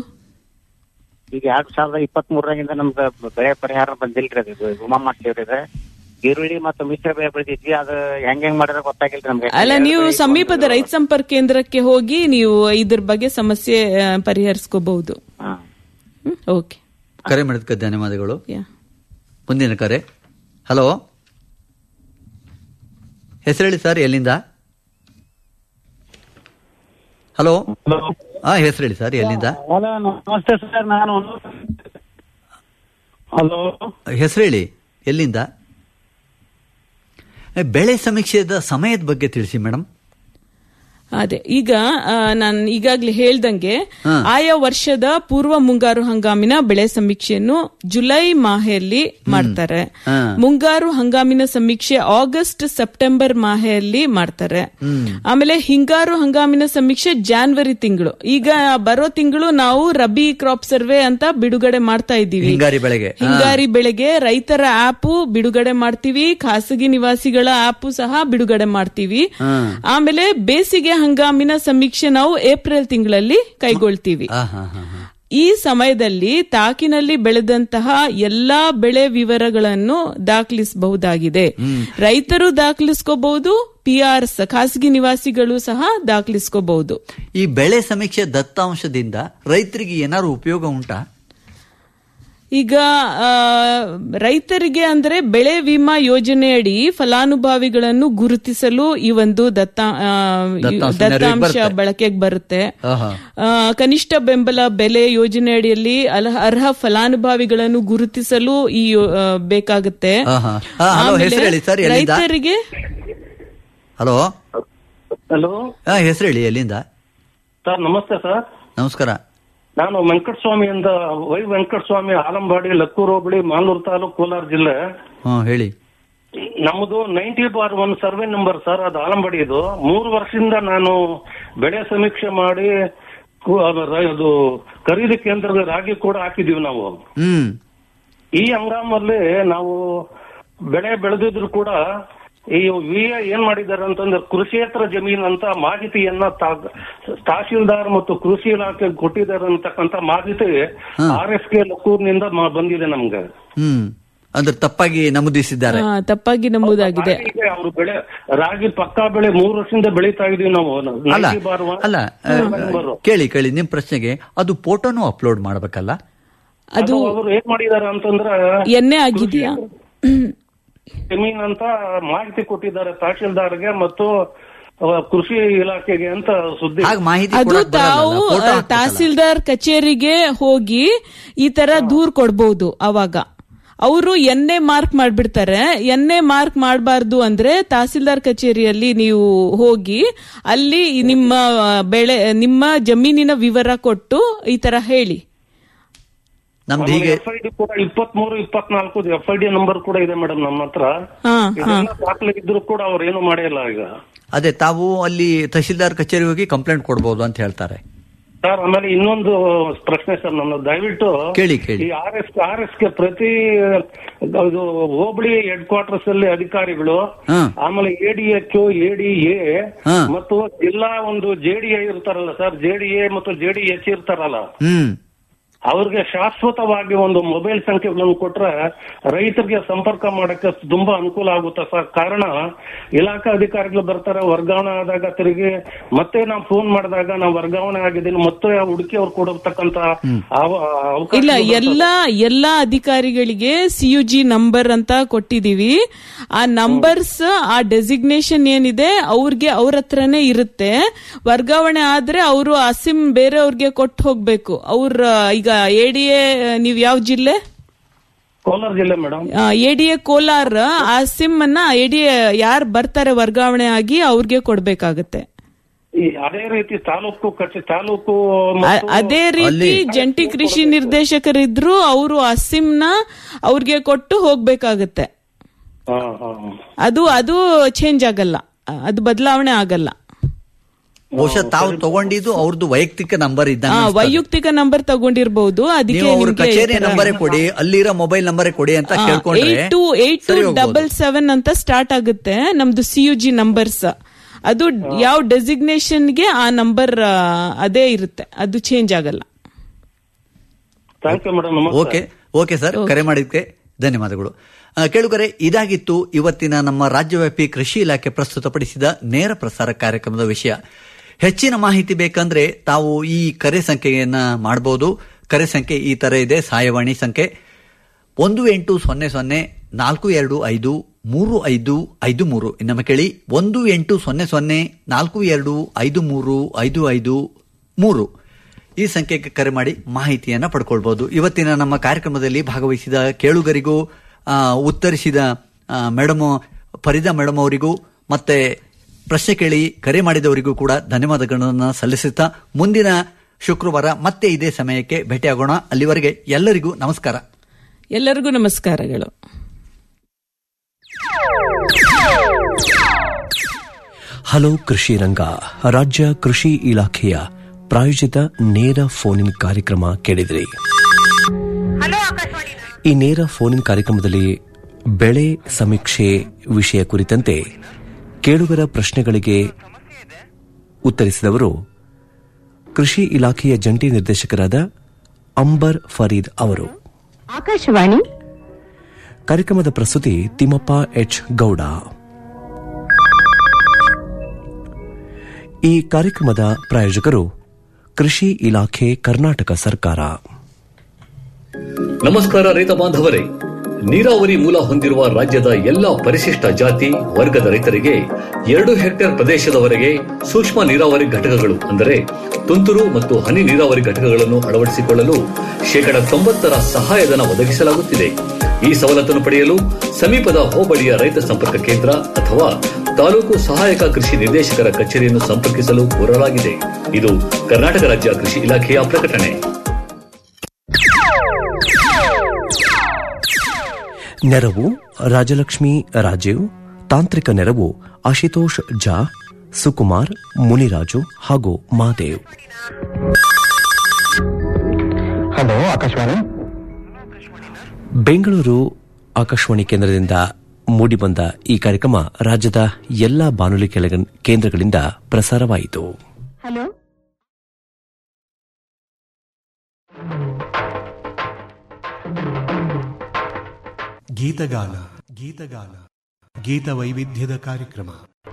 ಈಗ ಎರಡ್ ಸಾವಿರದ ಇಪ್ಪತ್ತ್ ಮೂರರಾಗಿಂದ ನಮ್ಗೆ ಬೆಳೆ ಪರಿಹಾರ ಬಂದಿಲ್ರಿ ಅದು ವಿಮಾ ಮಾಡ್ತೀವ್ರಿ ಇದು. ಈರುಳ್ಳಿ ಮತ್ತು ಮಿಶ್ರ ಬೆಳೆ ಬೆಳೆದಿದ್ವಿ ಅದು ಹೆಂಗ್ ಹೆಂಗ್ ಮಾಡಿದ್ರೆ ಗೊತ್ತಾಗಿಲ್ರಿ ನಮ್ಗೆ ಅಲ್ಲ ನೀವು ಸಮೀಪದ ರೈತ ಸಂಪರ್ಕ ಕೇಂದ್ರಕ್ಕೆ ಹೋಗಿ ನೀವು ಇದ್ರ ಬಗ್ಗೆ ಸಮಸ್ಯೆ ಆ, ಪರಿಹರಿಸ್ಕೋಬಹುದು ಓಕೆ ಕರೆ ಮಾಡಿದ್ಕೆ ಧನ್ಯವಾದಗಳು ಮುಂದಿನ ಕರೆ ಹಲೋ ಹೆಸರು ಹೇಳಿ ಸರ್ ಎಲ್ಲಿಂದ ಹಲೋ ಹಾ ಹೆಸರು ಹೇಳಿ ಸರ್ ಎಲ್ಲಿಂದ ಹಲೋ ನಮಸ್ತೆ ಸರ್ ನಾನು ಹಲೋ ಹೆಸರು ಹೇಳಿ ಎಲ್ಲಿಂದ ಏ, ಬೆಳೆ ಸಮೀಕ್ಷೆದ ಸಮಯದ ಬಗ್ಗೆ ತಿಳಿಸಿ ಮೇಡಮ್ ಅದೇ ಈಗ ನಾನು ಈಗಾಗಲೇ ಹೇಳ್ದಂಗೆ ಹಾ. ಆಯಾ ವರ್ಷದ ಪೂರ್ವ ಮುಂಗಾರು ಹಂಗಾಮಿನ ಬೆಳೆ ಸಮೀಕ್ಷೆಯನ್ನು ಜುಲೈ ಮಾಹೆಯಲ್ಲಿ ಮಾಡ್ತಾರೆ ಹಾ. ಮುಂಗಾರು ಹಂಗಾಮಿನ ಸಮೀಕ್ಷೆ ಆಗಸ್ಟ್ ಸೆಪ್ಟೆಂಬರ್ ಮಾಹೆಯಲ್ಲಿ ಮಾಡ್ತಾರೆ ಆಮೇಲೆ ಹಿಂಗಾರು ಹಂಗಾಮಿನ ಸಮೀಕ್ಷೆ ಜಾನ್ವರಿ ತಿಂಗಳು ಈಗ ಬರೋ ತಿಂಗಳು ನಾವು ರಬಿ ಕ್ರಾಪ್ ಸರ್ವೆ ಅಂತ ಬಿಡುಗಡೆ ಮಾಡ್ತಾ ಇದ್ದೀವಿ ಹಿಂಗಾರಿ ಬೆಳೆಗೆ ಹಾ. ಹಿಂಗಾರಿ ಬೆಳೆಗೆ ರೈತರ ಆಪ್ ಬಿಡುಗಡೆ ಮಾಡ್ತೀವಿ ಖಾಸಗಿ ನಿವಾಸಿಗಳ ಆಪ್ ಸಹ ಬಿಡುಗಡೆ ಮಾಡ್ತೀವಿ ಹಾ. ಆಮೇಲೆ ಬೇಸಿಗೆ ಹಂಗಾಮಿನ ಸಮೀಕ್ಷೆ ನಾವು ಏಪ್ರಿಲ್ ತಿಂಗಳಲ್ಲಿ ಕೈಗೊಳ್ತೀವಿ ಆ, ಹಾ, ಹಾ, ಹಾ. ಈ ಸಮಯದಲ್ಲಿ ತಾಕಿನಲ್ಲಿ ಬೆಳೆದಂತಹ ಎಲ್ಲಾ ಬೆಳೆ ವಿವರಗಳನ್ನು ದಾಖಲಿಸಬಹುದಾಗಿದೆ ರೈತರು ದಾಖಲಿಸ್ಕೋಬಹುದು ಪಿಆರ್ಸ್ ಖಾಸಗಿ ನಿವಾಸಿಗಳು ಸಹ ದಾಖಲಿಸ್ಕೋಬಹುದು ಈ ಬೆಳೆ ಸಮೀಕ್ಷೆ ದತ್ತಾಂಶದಿಂದ ರೈತರಿಗೆ ಏನಾದ್ರು ಉಪಯೋಗ ಉಂಟಾ ಈಗ ಆ, ರೈತರಿಗೆ ಅಂದ್ರೆ ಬೆಳೆ ವಿಮಾ ಯೋಜನೆಯಡಿ ಫಲಾನುಭವಿಗಳನ್ನು ಗುರುತಿಸಲು ಈ ಒಂದು ದತ್ತ ಆ, ದತ್ತಾಂಶ ದತ್ತಾಂಶ ಬರುತ್ತೆ. ಬಳಕೆಗೆ ಬರುತ್ತೆ ಆಹಾ. ಆ, ಕನಿಷ್ಠ ಬೆಂಬಲ ಬೆಲೆ ಯೋಜನೆಯಡಿಯಲ್ಲಿ ಅಲ- ಅರ್ಹ ಫಲಾನುಭವಿಗಳನ್ನು ಗುರುತಿಸಲು ಈ ಯೋ- ಆ, ಬೇಕಾಗುತ್ತೆ ಆಹಾ. ಆ, ಹಲೋ, ಆಮೇಲೆ ಹೆಸರು ಹೇಳಿ ಸರ್, ಎಲ್ಲಿಂದ? ರೈತರಿಗೆ ಹಲೋ ಹಲೋ ಹಾ ಹೆಸರು ಹೇಳಿ ಎಲ್ಲಿಂದ ಸರ್ ನಮಸ್ತೆ ಸರ್ ನಮಸ್ಕಾರ ನಾನು ವೆಂಕಟಸ್ವಾಮಿ ಅಂತ ವೈ ವೆಂಕಟಸ್ವಾಮಿ ಆಲಂಬಾಡಿ ಲಕ್ಕೂರು ಹೋಬಳಿ ಮಾಲೂರು ತಾಲೂಕು ಕೋಲಾರ ಜಿಲ್ಲೆ ಹಾ ಹೇಳಿ ನಮ್ಮದು ninety bar one survey number sir ಅದು ಆಲಂಬಾಡಿ ಇದು ಮೂರು ವರ್ಷದಿಂದ ನಾನು ಬೆಳೆ ಸಮೀಕ್ಷೆ ಮಾಡಿ ಕು- ಅದು ರ- ಅದು ಖರೀದಿ ಕೇಂದ್ರದ ರಾಗಿ ಕೂಡ ಹಾಕಿದೀವಿ ನಾವು ಹ್ಮ್ ಈ ಹಂಗಾಮಲ್ಲಿ ನಾವು ಬೆಳೆ ಬೆಳೆದಿದ್ರು ಕೂಡ ಈ ವಿ ಏನ್ ಮಾಡಿದ್ದಾರೆ ಅಂತಂದ್ರೆ ಕೃಷಿಯೇತರ ಜಮೀನ್ ಅಂತ ಮಾಹಿತಿಯನ್ನ ತಾ- ತಹಶೀಲ್ದಾರ್ ಮತ್ತು ಕೃಷಿ ಇಲಾಖೆ ಕೊಟ್ಟಿದ್ದಾರೆ ಅಂತಕ್ಕಂತ ಮಾಹಿತಿ ಆರ್ ಎಸ್ ಕೆ ಲಕ್ಕೂರ್ನಿಂದ ಮ- ಬಂದಿದೆ ನಮ್ಗೆ ಹ್ಮ್ ಅಂದ್ರೆ ತಪ್ಪಾಗಿ ನಮೂದಿಸಿದ್ದಾರೆ ಆ, ತಪ್ಪಾಗಿ ನಮೂದಾಗಿದೆ ರಾಗಿಗೆ ಅವ್ರು ಬೆಳೆ ರಾಗಿ ಪಕ್ಕಾ ಬೆಳೆ ಮೂರು ವರ್ಷದಿಂದ ಬೆಳೀತಾ ಇದೀವಿ ನಾವು ಅಲ್ಲ ನೈಂಟಿ ಬಾರ್ ಒನ್ ಅಲ್ಲ ಆ, ನಂಬರು. ಕೇಳಿ ಕೇಳಿ ನಿಮ್ ಪ್ರಶ್ನೆಗೆ ಅದು ಫೋಟೋನು ಅಪ್ಲೋಡ್ ಮಾಡ್ಬೇಕಲ್ಲ ಅದು ಅವರು ಏನ್ ಮಾಡಿದ್ದಾರೆ ಅಂತಂದ್ರೆ ಎಣ್ಣೆ ಆಗಿದೆಯಾ ಜಮೀನ್ ಅಂತ ಮಾಹಿತಿ ಕೊಟ್ಟಿದ್ದಾರೆ ತಹಶೀಲ್ದಾರ್ಗೆ ಮತ್ತು ಆ, ಕೃಷಿ ಇಲಾಖೆಗೆ ಅಂತ ಸುದ್ದಿ ಅದು ತಾವು ಆ, ತಹಸೀಲ್ದಾರ್ ಕಚೇರಿಗೆ ಹೋಗಿ ಈ ತರ ದೂರ್ ಕೊಡ್ಬಹುದು ಅವಾಗ ಅವರು ಎನ್ನೆ ಮಾರ್ಕ್ ಮಾಡ್ಬಿಡ್ತಾರೆ ಎನ್ನೆ ಮಾರ್ಕ್ ಮಾಡಬಾರ್ದು ಅಂದ್ರೆ ತಹಸೀಲ್ದಾರ್ ಕಚೇರಿಯಲ್ಲಿ ನೀವು ಹೋಗಿ ಅಲ್ಲಿ ನಿಮ್ಮ ಬೆಳೆ ನಿಮ್ಮ ಜಮೀನಿನ ವಿವರ ಕೊಟ್ಟು ಈ ತರ ಹೇಳಿ ನಮ್ದು ಹೀಗೆ ಎಫ್ ಐ ಡಿ ಕೂಡ ಇಪ್ಪತ್ಮೂರು ಇಪ್ಪತ್ನಾಲ್ಕು ಎಫ್ ಐ ಡಿ ನಂಬರ್ ಕೂಡ ಇದೆ ಮೇಡಮ್ ನಮ್ಮ ಹತ್ರ ಹಾ, ಇದೆಲ್ಲ ದಾಖಲೆ ಇದ್ರು ಕೂಡ ಅವ್ರು ಏನು ಮಾಡಿಲ್ಲ ಈಗ ಅದೇ ತಾವು ಅಲ್ಲಿ ತಹಶೀಲ್ದಾರ್ ಕಚೇರಿ ಹೋಗಿ ಕಂಪ್ಲೇಂಟ್ ಕೊಡ್ಬೋದು ಅಂತ ಹೇಳ್ತಾರೆ ಸರ್ ಆಮೇಲೆ ಇನ್ನೊಂದು ಪ್ರಶ್ನೆ ಸರ್ ನನ್ನ ದಯವಿಟ್ಟು ಕೇಳಿ, ಕೇಳಿ. ಈ ಆರ್ ಎಸ್ ಆರ್ ಎಸ್ ಗೆ ಪ್ರತಿ ಇದು ಹೋಬಳಿ ಹೆಡ್ ಕ್ವಾರ್ಟರ್ಸ್ ಅಲ್ಲಿ ಅಧಿಕಾರಿಗಳು ಹಾ. ಆಮೇಲೆ ಎಡಿಎಚ್ ಎಡಿಎ ಹಾ. ಮತ್ತು ಜಿಲ್ಲಾ ಒಂದು ಜೆಡಿಎ ಇರ್ತಾರಲ್ಲ ಸರ್ ಜೆಡಿಎ ಮತ್ತು ಜೆಡಿಎಚ್ ಇರ್ತಾರಲ್ಲ ಹ್ಮ್ ಅವ್ರಿಗೆ ಶಾಶ್ವತವಾಗಿ ಒಂದು ಮೊಬೈಲ್ ಸಂಖ್ಯೆಗಳನ್ನು ಕೊಟ್ರೆ ರೈತರಿಗೆ ಸಂಪರ್ಕ ಮಾಡಕ್ಕೆ ತುಂಬಾ ಅನುಕೂಲ ಆಗುತ್ತೆ ಸರ್ ಕಾರಣ ಇಲಾಖಾ ಅಧಿಕಾರಿಗಳು ಬರ್ತಾರೆ ವರ್ಗಾವಣೆ ಆದಾಗ ತಿರುಗಿ ಮತ್ತೆ ನಾವು ಫೋನ್ ಮಾಡಿದಾಗ ನಾವು ವರ್ಗಾವಣೆ ಆಗಿದ್ದೀನಿ ಮತ್ತೆ ಹುಡುಕಿ ಅವ್ರು ಕೊಡತಕ್ಕಂತ ಅವ- ಅವಕಾಶ ಇಲ್ಲ ಎಲ್ಲಾ ಎಲ್ಲಾ ಅಧಿಕಾರಿಗಳಿಗೆ ಸಿಯುಜಿ ನಂಬರ್ ಅಂತ ಕೊಟ್ಟಿದೀವಿ ಆ ನಂಬರ್ಸ್ ಆ ಡೆಸಿಗ್ನೇಷನ್ ಏನಿದೆ ಅವ್ರಿಗೆ ಅವ್ರ ಹತ್ರನೇ ಇರುತ್ತೆ ವರ್ಗಾವಣೆ ಆದ್ರೆ ಅವರು ಆ ಸಿಮ್ ಬೇರೆಯವ್ರಿಗೆ ಕೊಟ್ಟು ಹೋಗ್ಬೇಕು ಅವ್ರ ಈಗ ಎಡಿಎ ನೀವ್ ಯಾವ ಜಿಲ್ಲೆ ಕೋಲಾರ ಜಿಲ್ಲೆ ಮೇಡಮ್ ಎಡಿಎ ಕೋಲಾರ ಆ ಸಿಮ್ ಅನ್ನ ಎಡಿಎ ಯಾರು ಬರ್ತಾರೆ ವರ್ಗಾವಣೆ ಆಗಿ ಅವ್ರಿಗೆ ಕೊಡ್ಬೇಕಾಗತ್ತೆ ಈ ಅದೇ ರೀತಿ ತಾಲೂಕು ಕಚೇರಿ ತಾಲೂಕು ಅ- ಮತ್ತು ಅದೇ ರೀತಿ ಜಂಟಿ ಕೃಷಿ ನಿರ್ದೇಶಕರಿದ್ರು ಅವರು ಆ ಸಿಮ್ ನ ಅವ್ರಿಗೆ ಕೊಟ್ಟು ಹೋಗ್ಬೇಕಾಗತ್ತೆ ಹಾ, ಹಾ. ಅದು ಅದು ಚೇಂಜ್ ಆಗಲ್ಲ ಅದು ಬದಲಾವಣೆ ಆಗಲ್ಲ ಬಹುಶಃ ತಾವು ತಗೊಂಡಿದ್ದು ಅವ್ರದ್ದು ವೈಯಕ್ತಿಕ ನಂಬರ್ ಆ, ಇದ್ದಂಗೆ ಅನ್ಸ್ತದೆ. ವೈಯಕ್ತಿಕ ನಂಬರ್ ತಗೊಂಡಿರ್ಬಹುದು ಅದಕ್ಕೆ ನೀವು ಅವ್ರ ನಿಮ್ಗೆ ಈ ಕಚೇರಿ ತರ- ನಂಬರೇ ಕೊಡಿ ಅಲ್ಲಿರೋ ಮೊಬೈಲ್ ನಂಬರೇ ಕೊಡಿ ಅಂತ ಕೇಳ್ಕೊಂಡ್ರೆ ಏಟ್ ಟು ಏಟ್ ಟು ಸರಿ ಹೋಗ್ಬೋದು. ಡಬಲ್ ಸೆವೆನ್ ಅಂತ ಸ್ಟಾರ್ಟ್ ಆಗುತ್ತೆ ನಮ್ದು ಸಿ ಯು ಜಿ ನಂಬರ್ಸ್ ಅದು ಯಾವ ಡೆಸಿಗ್ನೇಷನ್ಗೆ ಆ ನಂಬರ್ ಅದೇ ಇರುತ್ತೆ ಅದು ಚೇಂಜ್ ಆಗಲ್ಲ ಥ್ಯಾಂಕ್ ಯು ಮೇಡಮ್ ನಮಸ್ತೆ ಓಕೆ ಓಕೆ ಸರ್ ಕರೆ ಮಾಡಿದ್ದಕ್ಕೆ ಧನ್ಯವಾದಗಳು ಆ, ಕೇಳುಗರೆ ಇದಾಗಿತ್ತು ಇವತ್ತಿನ ನಮ್ಮ ರಾಜ್ಯವ್ಯಾಪಿ ಕೃಷಿ ಇಲಾಖೆ ಪ್ರಸ್ತುತಪಡಿಸಿದ ನೇರ ಪ್ರಸಾರ ಕಾರ್ಯಕ್ರಮದ ವಿಷಯ ಹೆಚ್ಚಿನ ಮಾಹಿತಿ ಬೇಕಂದ್ರೆ ತಾವು ಈ ಕರೆ ಸಂಖ್ಯೆಯನ್ನ ಮಾಡಬಹುದು ಕರೆ ಸಂಖ್ಯೆ ಈ ತರ ಇದೆ ಸಹಾಯವಾಣಿ ಸಂಖ್ಯೆ ಒಂದು ಎಂಟು ಸೊನ್ನೆ ಸೊನ್ನೆ ನಾಲ್ಕು ಎರಡು ಐದು ಮೂರು ಐದು ಐದು ಮೂರು ಇನ್ನೊಮ್ಮೆ ಕೇಳಿ ಒಂದು ಎಂಟು ಸೊನ್ನೆ ಸೊನ್ನೆ ನಾಲ್ಕು ಎರಡು ಐದು ಮೂರು ಐದು ಐದು ಮೂರು ಈ ಸಂಖ್ಯೆಗೆ ಕರೆ ಮಾಡಿ ಮಾಹಿತಿಯನ್ನು ಪಡ್ಕೊಳ್ಬಹುದು ಇವತ್ತಿನ ನಮ್ಮ ಕಾರ್ಯಕ್ರಮದಲ್ಲಿ ಭಾಗವಹಿಸಿದ ಕೇಳುಗರಿಗೂ ಆ, ಉತ್ತರಿಸಿದ ಆ, ಮೇಡಮ್ ಫರೀದಾ ಮೇಡಮ್ ಅವರಿಗೂ ಮತ್ತೆ ಪ್ರಶ್ನೆ ಕೇಳಿ ಕರೆ ಮಾಡಿದವರಿಗೂ ಕೂಡ ಧನ್ಯವಾದಗಳನ್ನು ಸಲ್ಲಿಸುತ್ತಾ ಮುಂದಿನ ಶುಕ್ರವಾರ ಮತ್ತೆ ಇದೇ ಸಮಯಕ್ಕೆ ಭೇಟಿಯಾಗೋಣ ಅಲ್ಲಿವರೆಗೆ ಎಲ್ಲರಿಗೂ ನಮಸ್ಕಾರ ಎಲ್ಲರಿಗೂ ನಮಸ್ಕಾರಗಳು ಹಲೋ ಕೃಷಿ ರಂಗ ರಾಜ್ಯ ಕೃಷಿ ಇಲಾಖೆಯ ಪ್ರಾಯೋಜಿತ ನೇರ ಫೋನ್ ಇನ್ ಕಾರ್ಯಕ್ರಮ ಕೇಳಿದ್ರಿ ಈ ನೇರ ಫೋನ್ ಇನ್ ಕಾರ್ಯಕ್ರಮದಲ್ಲಿ ಬೆಳೆ ಸಮೀಕ್ಷೆ ವಿಷಯ ಕುರಿತಂತೆ ಕೇಳುಗರ ಪ್ರಶ್ನೆಗಳಿಗೆ ಉತ್ತರಿಸಿದವರು ಕೃಷಿ ಇಲಾಖೆಯ ಜಂಟಿ ನಿರ್ದೇಶಕರಾದ ಅಂಬರ್ ಫರೀದ್ ಅವರು ಆಕಾಶವಾಣಿ ಕಾರ್ಯಕ್ರಮದ ಪ್ರಸ್ತುತಿ ತಿಮ್ಮಪ್ಪ ಎಚ್ ಗೌಡ ಈ ಕಾರ್ಯಕ್ರಮದ ಪ್ರಾಯೋಜಕರು ಕೃಷಿ ಇಲಾಖೆ ಕರ್ನಾಟಕ ಸರ್ಕಾರ ನಮಸ್ಕಾರ ರೈತ ಬಾಂಧವರೇ ನೀರಾವರಿ ಮೂಲ ಹೊಂದಿರುವ ರಾಜ್ಯದ ಎಲ್ಲಾ ಪರಿಶಿಷ್ಟ ಜಾತಿ ವರ್ಗದ ರೈತರಿಗೆ ಎರಡು ಹೆಕ್ಟೇರ್ ಪ್ರದೇಶದವರೆಗೆ ಸೂಕ್ಷ್ಮ ನೀರಾವರಿ ಘಟಕಗಳು ಅಂದರೆ ತುಂತುರು ಮತ್ತು ಹನಿ ನೀರಾವರಿ ಘಟಕಗಳನ್ನು ಅಳವಡಿಸಿಕೊಳ್ಳಲು ಶೇಕಡ ತೊಂಬತ್ತರ ಸಹಾಯಧನ ಒದಗಿಸಲಾಗುತ್ತಿದೆ ಈ ಸವಲತ್ತನ್ನು ಪಡೆಯಲು ಸಮೀಪದ ಹೋಬಳಿಯ ರೈತ ಸಂಪರ್ಕ ಕೇಂದ್ರ ಅಥವಾ ತಾಲೂಕು ಸಹಾಯಕ ಕೃಷಿ ನಿರ್ದೇಶಕರ ಕಚೇರಿಯನ್ನು ಸಂಪರ್ಕಿಸಲು ಕೋರಲಾಗಿದೆ ಇದು ಕರ್ನಾಟಕ ರಾಜ್ಯ ಕೃಷಿ ಇಲಾಖೆಯ ಪ್ರಕಟಣೆ ನೆರವು ರಾಜಲಕ್ಷ್ಮಿ ರಾಜೀವ್ ತಾಂತ್ರಿಕ ನೆರವು ಆಶುತೋಷ್ ಜಾ ಸುಕುಮಾರ್ ಮುನಿರಾಜು ಹಾಗೂ ಮಾದೇವ್ ಹಲೋ ಆಕಾಶವಾಣಿ ಬೆಂಗಳೂರು ಆಕಾಶವಾಣಿ ಕೇಂದ್ರದಿಂದ ಮೂಡಿಬಂದ ಈ ಕಾರ್ಯಕ್ರಮ ರಾಜ್ಯದ ಎಲ್ಲಾ ಬಾನುಲಿ ಕೆಲ- ಕೇಂದ್ರಗಳಿಂದ ಪ್ರಸಾರವಾಯಿತು ಹಲೋ ಗೀತಗಾನ ಗೀತಗಾನ ಗೀತ ವೈವಿಧ್ಯದ ಕಾರ್ಯಕ್ರಮ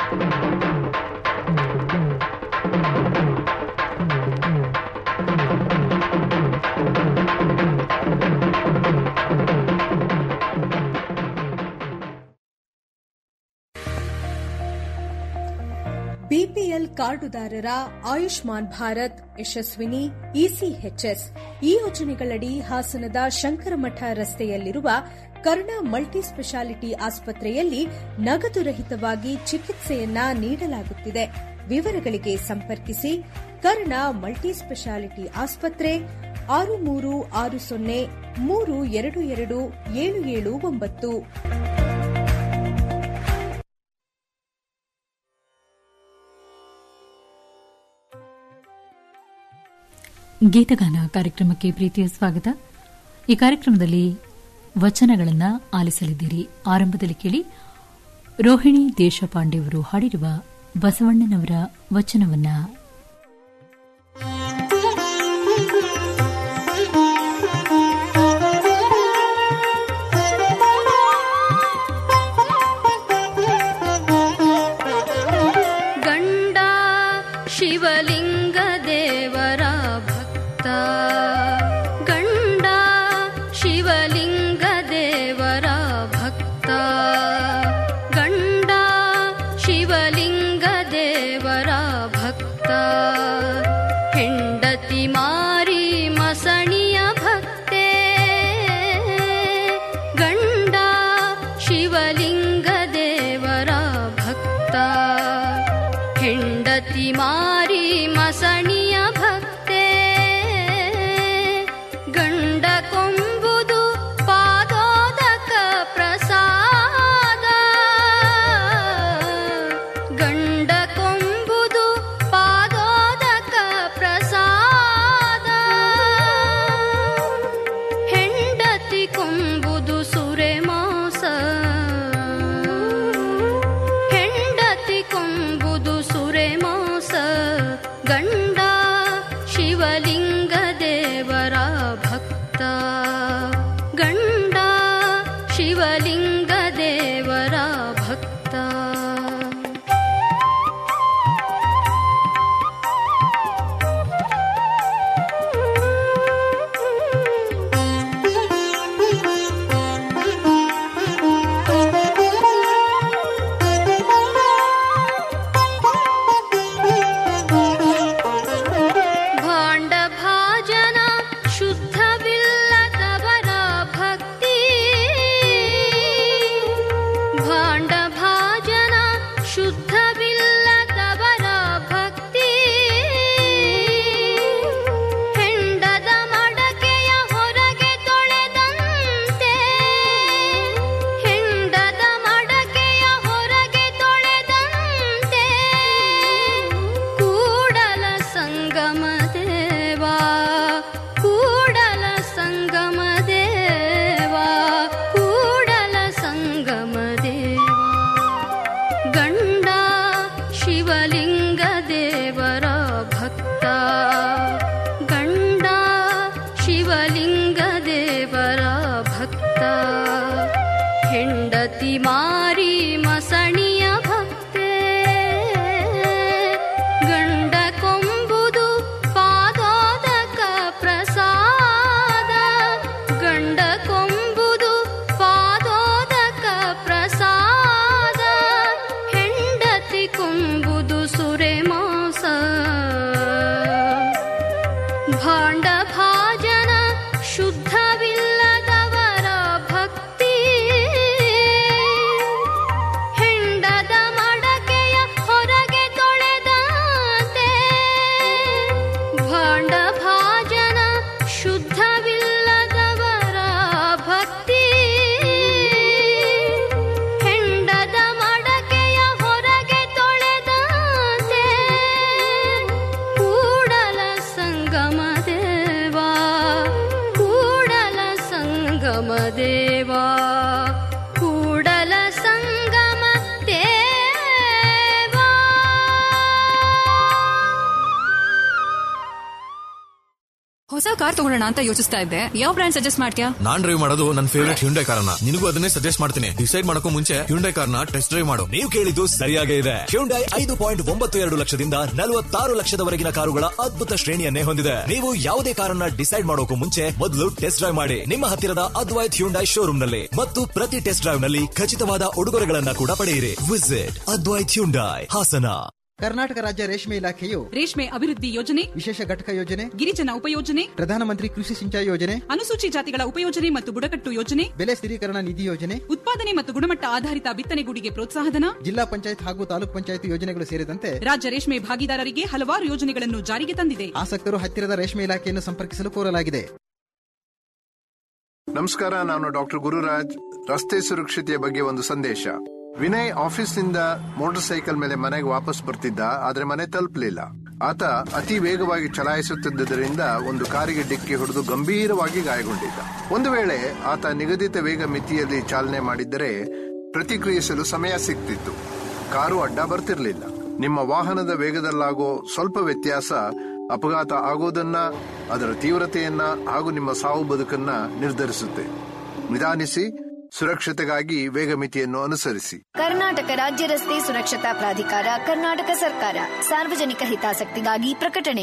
ಬಿಪಿಎಲ್ ಕಾರ್ಡುದಾರರ ಆಯುಷ್ಮಾನ್ ಭಾರತ್ ಯಶಸ್ವಿನಿ ಇಸಿಎಚ್ಎಸ್ ಈ ಯೋಜನೆಗಳಡಿ ಹಾಸನದ ಶಂಕರಮಠ ರಸ್ತೆಯಲ್ಲಿರುವ ಕರ್ಣ ಮಲ್ಟಿ ಸ್ಪೆಷಾಲಿಟಿ ಆಸ್ಪತ್ರೆಯಲ್ಲಿ ನಗದು ರಹಿತವಾಗಿ ಚಿಕಿತ್ಸೆಯನ್ನ ನೀಡಲಾಗುತ್ತಿದೆ ವಿವರಗಳಿಗೆ ಸಂಪರ್ಕಿಸಿ ಕರ್ಣ ಮಲ್ಟಿ ಸ್ಪೆಷಾಲಿಟಿ ಆಸ್ಪತ್ರೆ ಆರು ಮೂರು ಆರು ಸೊನ್ನೆ ಮೂರು ಎರಡು ಎರಡು ಏಳು ಏಳು ಒಂಬತ್ತು ಗೀತಗಾನ ಕಾರ್ಯಕ್ರಮಕ್ಕೆ ಪ್ರೀತಿಯ ಸ್ವಾಗತ ಈ ಕಾರ್ಯಕ್ರಮದಲ್ಲಿ ವಚನಗಳನ್ನು ಆಲಿಸಲಿದ್ದೀರಿ ಆರಂಭದಲ್ಲಿ ಕೇಳಿ ರೋಹಿಣಿ ದೇಶಪಾಂಡೆಯವರು ಹಾಡಿರುವ ಬಸವಣ್ಣನವರ ವಚನವನ್ನ ಗಂಡ ಶಿವಲಿಂಗ ದೇವರ ಭಕ್ತ ಗಂಡ ಶಿವಲಿಂಗ ದೇವರ ಭಕ್ತ ಗಂಡ ಶಿವಲಿಂಗ ದೇವರ ಭಕ್ತ ಶುದ್ಧವಿಲ್ಲದವರ ಭಕ್ತಿ ಹೆಂಡದ ಮಡಕೆಯ ಹೊರಗೆ ತೊಳೆದಂತೆ ಹೆಂಡದ ಮಡಕೆಯ ಹೊರಗೆ ತೊಳೆದಂತೆ ಕೂಡಲ ಸಂಗಮ ದೇವಾ ಕೂಡಲ ಸಂಗಮ ದೇವಾ ಕೂಡಲ ಸಂಗಮ ದೇವಾ ಗಂಡ ಶಿವಲಿಂಗ ದೇವರ ಭಕ್ತ ಗಂಡ ಶಿವಲಿಂಗ ದೇವರ ಭಕ್ತ ಹೆಂಡತಿ ಮಾರಿ ಮಸಣಿಯ ಭಕ್ತೆ ಗಂಡ ಕೊಂಬುದು ಪಾದೋದಕ ಪ್ರಸಾದ ಗಂಡ ಕೊಂಬುದು ಪಾದೋದಕ ಪ್ರಸಾದ ಹೆಂಡತಿ ಕೊಂಬುದು ಸುರೆ ಮಾಸ ಭಾಂಡ ಭಾಜನ ಶುದ್ಧವಿಲ್ಲದವರ ಭಕ್ತಿ ಹೆಂಡದ ಮಡಕೆಯ ಹೊರಗೆ ತೊಳೆದಂತೆ ಭಾಂಡ ಭಾಜನ ಶುದ್ಧವಿಲ್ಲದವರ ಭಕ್ತಿ ಹೆಂಡದ ಮಡಕೆಯ ಹೊರಗೆ ತೊಳೆದಂತೆ ಕೂಡಲ ಸಂಗಮ ದೇವಾ ಕೂಡಲ ಸಂಗಮ ದೇವಾ ಕೂಡಲ ಸಂಗಮ ದೇವಾ ಹೊಸ ಕಾರ್ ತಗೊಳ್ಳೋಣ ಅಂತ ಯೋಚಿಸ್ತಾ ಇದ್ದೆ ಯಾವ ಬ್ರ್ಯಾಂಡ್ ಸಜೆಸ್ಟ್ ಮಾಡ್ತೀಯಾ ನಾನ್ ಡ್ರೈವ್ ಮಾಡೋದು ನನ್ನ ಫೇವರೇಟ್ ಹ್ಯುಂಡೈ ಕಾರ್ನ ನಿನಗೂ ಅದನ್ನೇ ಸಜೆಸ್ಟ್ ಮಾಡ್ತೀನಿ ಡಿಸೈಡ್ ಮಾಡಕ್ಕೂ ಮುಂಚೆ ಹ್ಯುಂಡೈ ಕಾರ್ನ ಟೆಸ್ಟ್ ಡ್ರೈವ್ ಮಾಡು ನೀವು ಕೇಳಿದ್ದು ಸರಿಯಾಗೇ ಇದೆ ಹ್ಯುಂಡೈ ಐದು ಪಾಯಿಂಟ್ ಒಂಬತ್ತು ಎರಡು ಲಕ್ಷದಿಂದ ನಲವತ್ತಾರು ಲಕ್ಷದವರೆಗಿನ ಕಾರುಗಳ ಅದ್ಭುತ ಶ್ರೇಣಿಯನ್ನೇ ಹೊಂದಿದೆ ನೀವು ಯಾವುದೇ ಕಾರನ್ನ ಡಿಸೈಡ್ ಮಾಡೋಕು ಮುಂಚೆ ಮೊದಲು ಟೆಸ್ಟ್ ಡ್ರೈವ್ ಮಾಡಿ ನಿಮ್ಮ ಹತ್ತಿರದ ಅದ್ವೈತ್ ಹ್ಯುಂಡೈ ಶೋರೂಮ್ ನಲ್ಲಿ ಮತ್ತು ಪ್ರತಿ ಟೆಸ್ಟ್ ಡ್ರೈವ್ ನಲ್ಲಿ ಖಚಿತವಾದ ಉಡುಗೊರೆಗಳನ್ನ ಕೂಡ ಪಡೆಯಿರಿ ವಿಸಿಟ್ ಅದ್ವೈತ್ ಹ್ಯುಂಡೈ ಹಾಸನ ಕರ್ನಾಟಕ ರಾಜ್ಯ ರೇಷ್ಮೆ ಇಲಾಖೆಯು ರೇಷ್ಮೆ ಅಭಿವೃದ್ಧಿ ಯೋಜನೆ ವಿಶೇಷ ಘಟಕ ಯೋಜನೆ ಗಿರಿಜನ ಉಪಯೋಜನೆ ಪ್ರಧಾನಮಂತ್ರಿ ಕೃಷಿ ಸಿಂಚಾಯಿ ಯೋಜನೆ ಅನುಸೂಚಿ ಜಾತಿಗಳ ಉಪಯೋಜನೆ ಮತ್ತು ಬುಡಕಟ್ಟು ಯೋಜನೆ ಬೆಲೆ ಸ್ಥಿರೀಕರಣ ನಿಧಿ ಯೋಜನೆ ಉತ್ಪಾದನೆ ಮತ್ತು ಗುಣಮಟ್ಟ ಆಧಾರಿತ ಬಿತ್ತನೆಗೂಡಿಗೆ ಪ್ರೋತ್ಸಾಹಧನ ಜಿಲ್ಲಾ ಪಂಚಾಯತ್ ಹಾಗೂ ತಾಲೂಕ್ ಪಂಚಾಯತ್ ಯೋಜನೆಗಳು ಸೇರಿದಂತೆ ರಾಜ್ಯ ರೇಷ್ಮೆ ಭಾಗಿದಾರರಿಗೆ ಹಲವಾರು ಯೋಜನೆಗಳನ್ನು ಜಾರಿಗೆ ತಂದಿದೆ ಆಸಕ್ತರು ಹತ್ತಿರದ ರೇಷ್ಮೆ ಇಲಾಖೆಯನ್ನು ಸಂಪರ್ಕಿಸಲು ಕೋರಲಾಗಿದೆ ನಮಸ್ಕಾರ ನಾನು ಡಾಕ್ಟರ್ ಗುರುರಾಜ್ ರಸ್ತೆ ಸುರಕ್ಷತೆಯ ಬಗ್ಗೆ ಒಂದು ಸಂದೇಶ ವಿನಯ್ ಆಫೀಸ್ನಿಂದ ಮೋಟಾರ್ ಸೈಕಲ್ ಮೇಲೆ ಮನೆಗೆ ವಾಪಸ್ ಬರ್ತಿದ್ದ ಆದ್ರೆ ಮನೆ ತಲುಪಲಿಲ್ಲ ಆತ ಅತಿ ವೇಗವಾಗಿ ಚಲಾಯಿಸುತ್ತಿದ್ದರಿಂದ ಒಂದು ಕಾರಿಗೆ ಡಿಕ್ಕಿ ಹೊಡೆದು ಗಂಭೀರವಾಗಿ ಗಾಯಗೊಂಡಿದ್ದ ಒಂದು ವೇಳೆ ಆತ ನಿಗದಿತ ವೇಗ ಮಿತಿಯಲ್ಲಿ ಚಾಲನೆ ಮಾಡಿದ್ದರೆ ಪ್ರತಿಕ್ರಿಯಿಸಲು ಸಮಯ ಸಿಗ್ತಿತ್ತು ಕಾರು ಅಡ್ಡ ಬರ್ತಿರ್ಲಿಲ್ಲ ನಿಮ್ಮ ವಾಹನದ ವೇಗದಲ್ಲಾಗೋ ಸ್ವಲ್ಪ ವ್ಯತ್ಯಾಸ ಅಪಘಾತ ಆಗೋದನ್ನ ಅದರ ತೀವ್ರತೆಯನ್ನ ಹಾಗೂ ನಿಮ್ಮ ಸಾವು ಬದುಕನ್ನ ನಿರ್ಧರಿಸುತ್ತೆ ನಿಧಾನಿಸಿ ಸುರಕ್ಷತೆಗಾಗಿ ವೇಗ ಮಿತಿಯನ್ನು ಅನುಸರಿಸಿ ಕರ್ನಾಟಕ ರಾಜ್ಯ ರಸ್ತೆ ಸುರಕ್ಷತಾ ಪ್ರಾಧಿಕಾರ ಕರ್ನಾಟಕ ಸರ್ಕಾರ ಸಾರ್ವಜನಿಕ ಹಿತಾಸಕ್ತಿಗಾಗಿ ಪ್ರಕಟಣೆ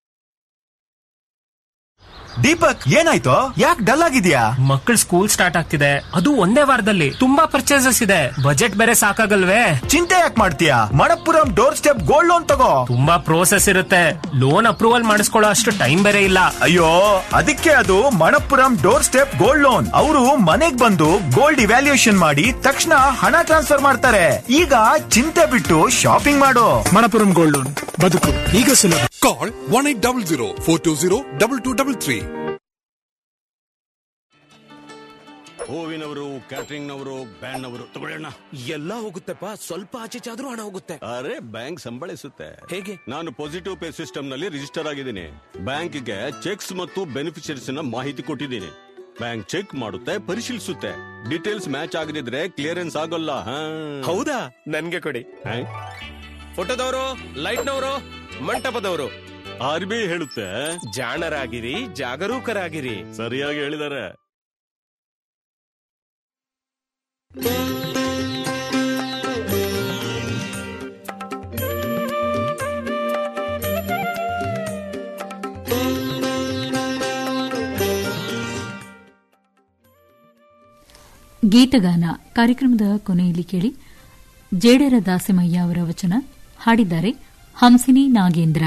ದೀಪಕ್ ಏನಾಯ್ತು ಯಾಕೆ ಡಲ್ ಆಗಿದ್ಯಾ ಮಕ್ಕಳ ಸ್ಕೂಲ್ ಸ್ಟಾರ್ಟ್ ಆಗ್ತಿದೆ ಅದು ಒಂದೇ ವಾರದಲ್ಲಿ ತುಂಬಾ ಪರ್ಚೇಸಸ್ ಇದೆ ಬಜೆಟ್ ಬೇರೆ ಸಾಕಾಗಲ್ವೇ ಚಿಂತೆ ಯಾಕೆ ಮಾಡ್ತೀಯಾ Manappuram door step gold loan ತಗೋ ತುಂಬಾ ಪ್ರೋಸೆಸ್ ಇರುತ್ತೆ ಲೋನ್ ಅಪ್ರೂವಲ್ ಮಾಡಿಸ್ಕೊಳ್ಳೋ ಅಷ್ಟು ಟೈಮ್ ಬೇರೆ ಇಲ್ಲ ಅಯ್ಯೋ ಅದಕ್ಕೆ ಅದು Manappuram door step gold loan ಅವರು ಮನೆಗ್ ಬಂದು ಗೋಲ್ಡ್ ಇವ್ಯಾಲ್ಯೂಯೇಷನ್ ಮಾಡಿ ತಕ್ಷಣ ಹಣ ಟ್ರಾನ್ಸ್ಫರ್ ಮಾಡ್ತಾರೆ ಈಗ ಚಿಂತೆ ಬಿಟ್ಟು ಶಾಪಿಂಗ್ ಮಾಡು ಮಣಪುರಂ ಗೋಲ್ಡ್ ಲೋನ್ ಬದುಕು ಈಗ ಸುಲಭ call one eight double zero four two zero double two double three ಹೂವಿನವರು ಕ್ಯಾಟರಿಂಗ್ ನವರು ಬ್ಯಾಂಡ್ ನವರು ತಗೊಳ್ಳೋಣ ಎಲ್ಲ ಹೋಗುತ್ತೆಪ್ಪ ಸ್ವಲ್ಪ ಆಚೆ ಚಾದ್ರೂ ಹಣ ಹೋಗುತ್ತೆ ಅರೆ ಬ್ಯಾಂಕ್ ಸಂಬಳಿಸುತ್ತೆ ಹೇಗೆ ನಾನು ಪಾಸಿಟಿವ್ ಪೇ ಸಿಸ್ಟಮ್ ನಲ್ಲಿ ರಿಜಿಸ್ಟರ್ ಆಗಿದ್ದೀನಿ ಬ್ಯಾಂಕ್ಗೆ ಚೆಕ್ಸ್ ಮತ್ತು ಬೆನಿಫಿಷರೀಸ್ ನ ಮಾಹಿತಿ ಕೊಟ್ಟಿದ್ದೀನಿ ಬ್ಯಾಂಕ್ ಚೆಕ್ ಮಾಡುತ್ತೆ ಪರಿಶೀಲಿಸುತ್ತೆ ಡೀಟೇಲ್ಸ್ ಮ್ಯಾಚ್ ಆಗದಿದ್ರೆ ಕ್ಲಿಯರೆನ್ಸ್ ಆಗೋಲ್ಲ ಹಾ. ಹೌದಾ ನನ್ಗೆ ಕೊಡಿ ಹಾ? ಫೋಟೋದವರು ಲೈಟ್ನವರು ಮಂಟಪದವರು ಆರ್ ಬಿ ಐ ಹೇಳುತ್ತೆ ಜಾಣರಾಗಿರಿ ಜಾಗರೂಕರಾಗಿರಿ ಸರಿಯಾಗಿ ಹೇಳಿದ್ದಾರೆ ಗೀತಗಾನ ಕಾರ್ಯಕ್ರಮದ ಕೊನೆಯಲ್ಲಿ ಕೇಳಿ ಜೇಡರ ದಾಸಮಯ್ಯ ಅವರ ವಚನ ಹಾಡಿದ್ದಾರೆ ಹಂಸಿನಿ ನಾಗೇಂದ್ರ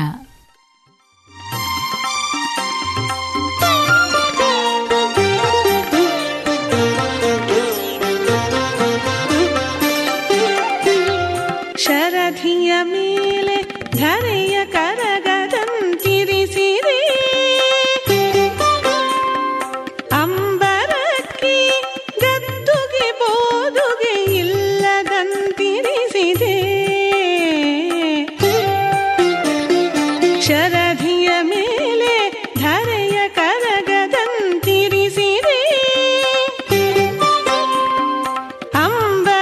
ಶರಧಿಯ ಮೇಲೆ ಧರೆಯ ಕರ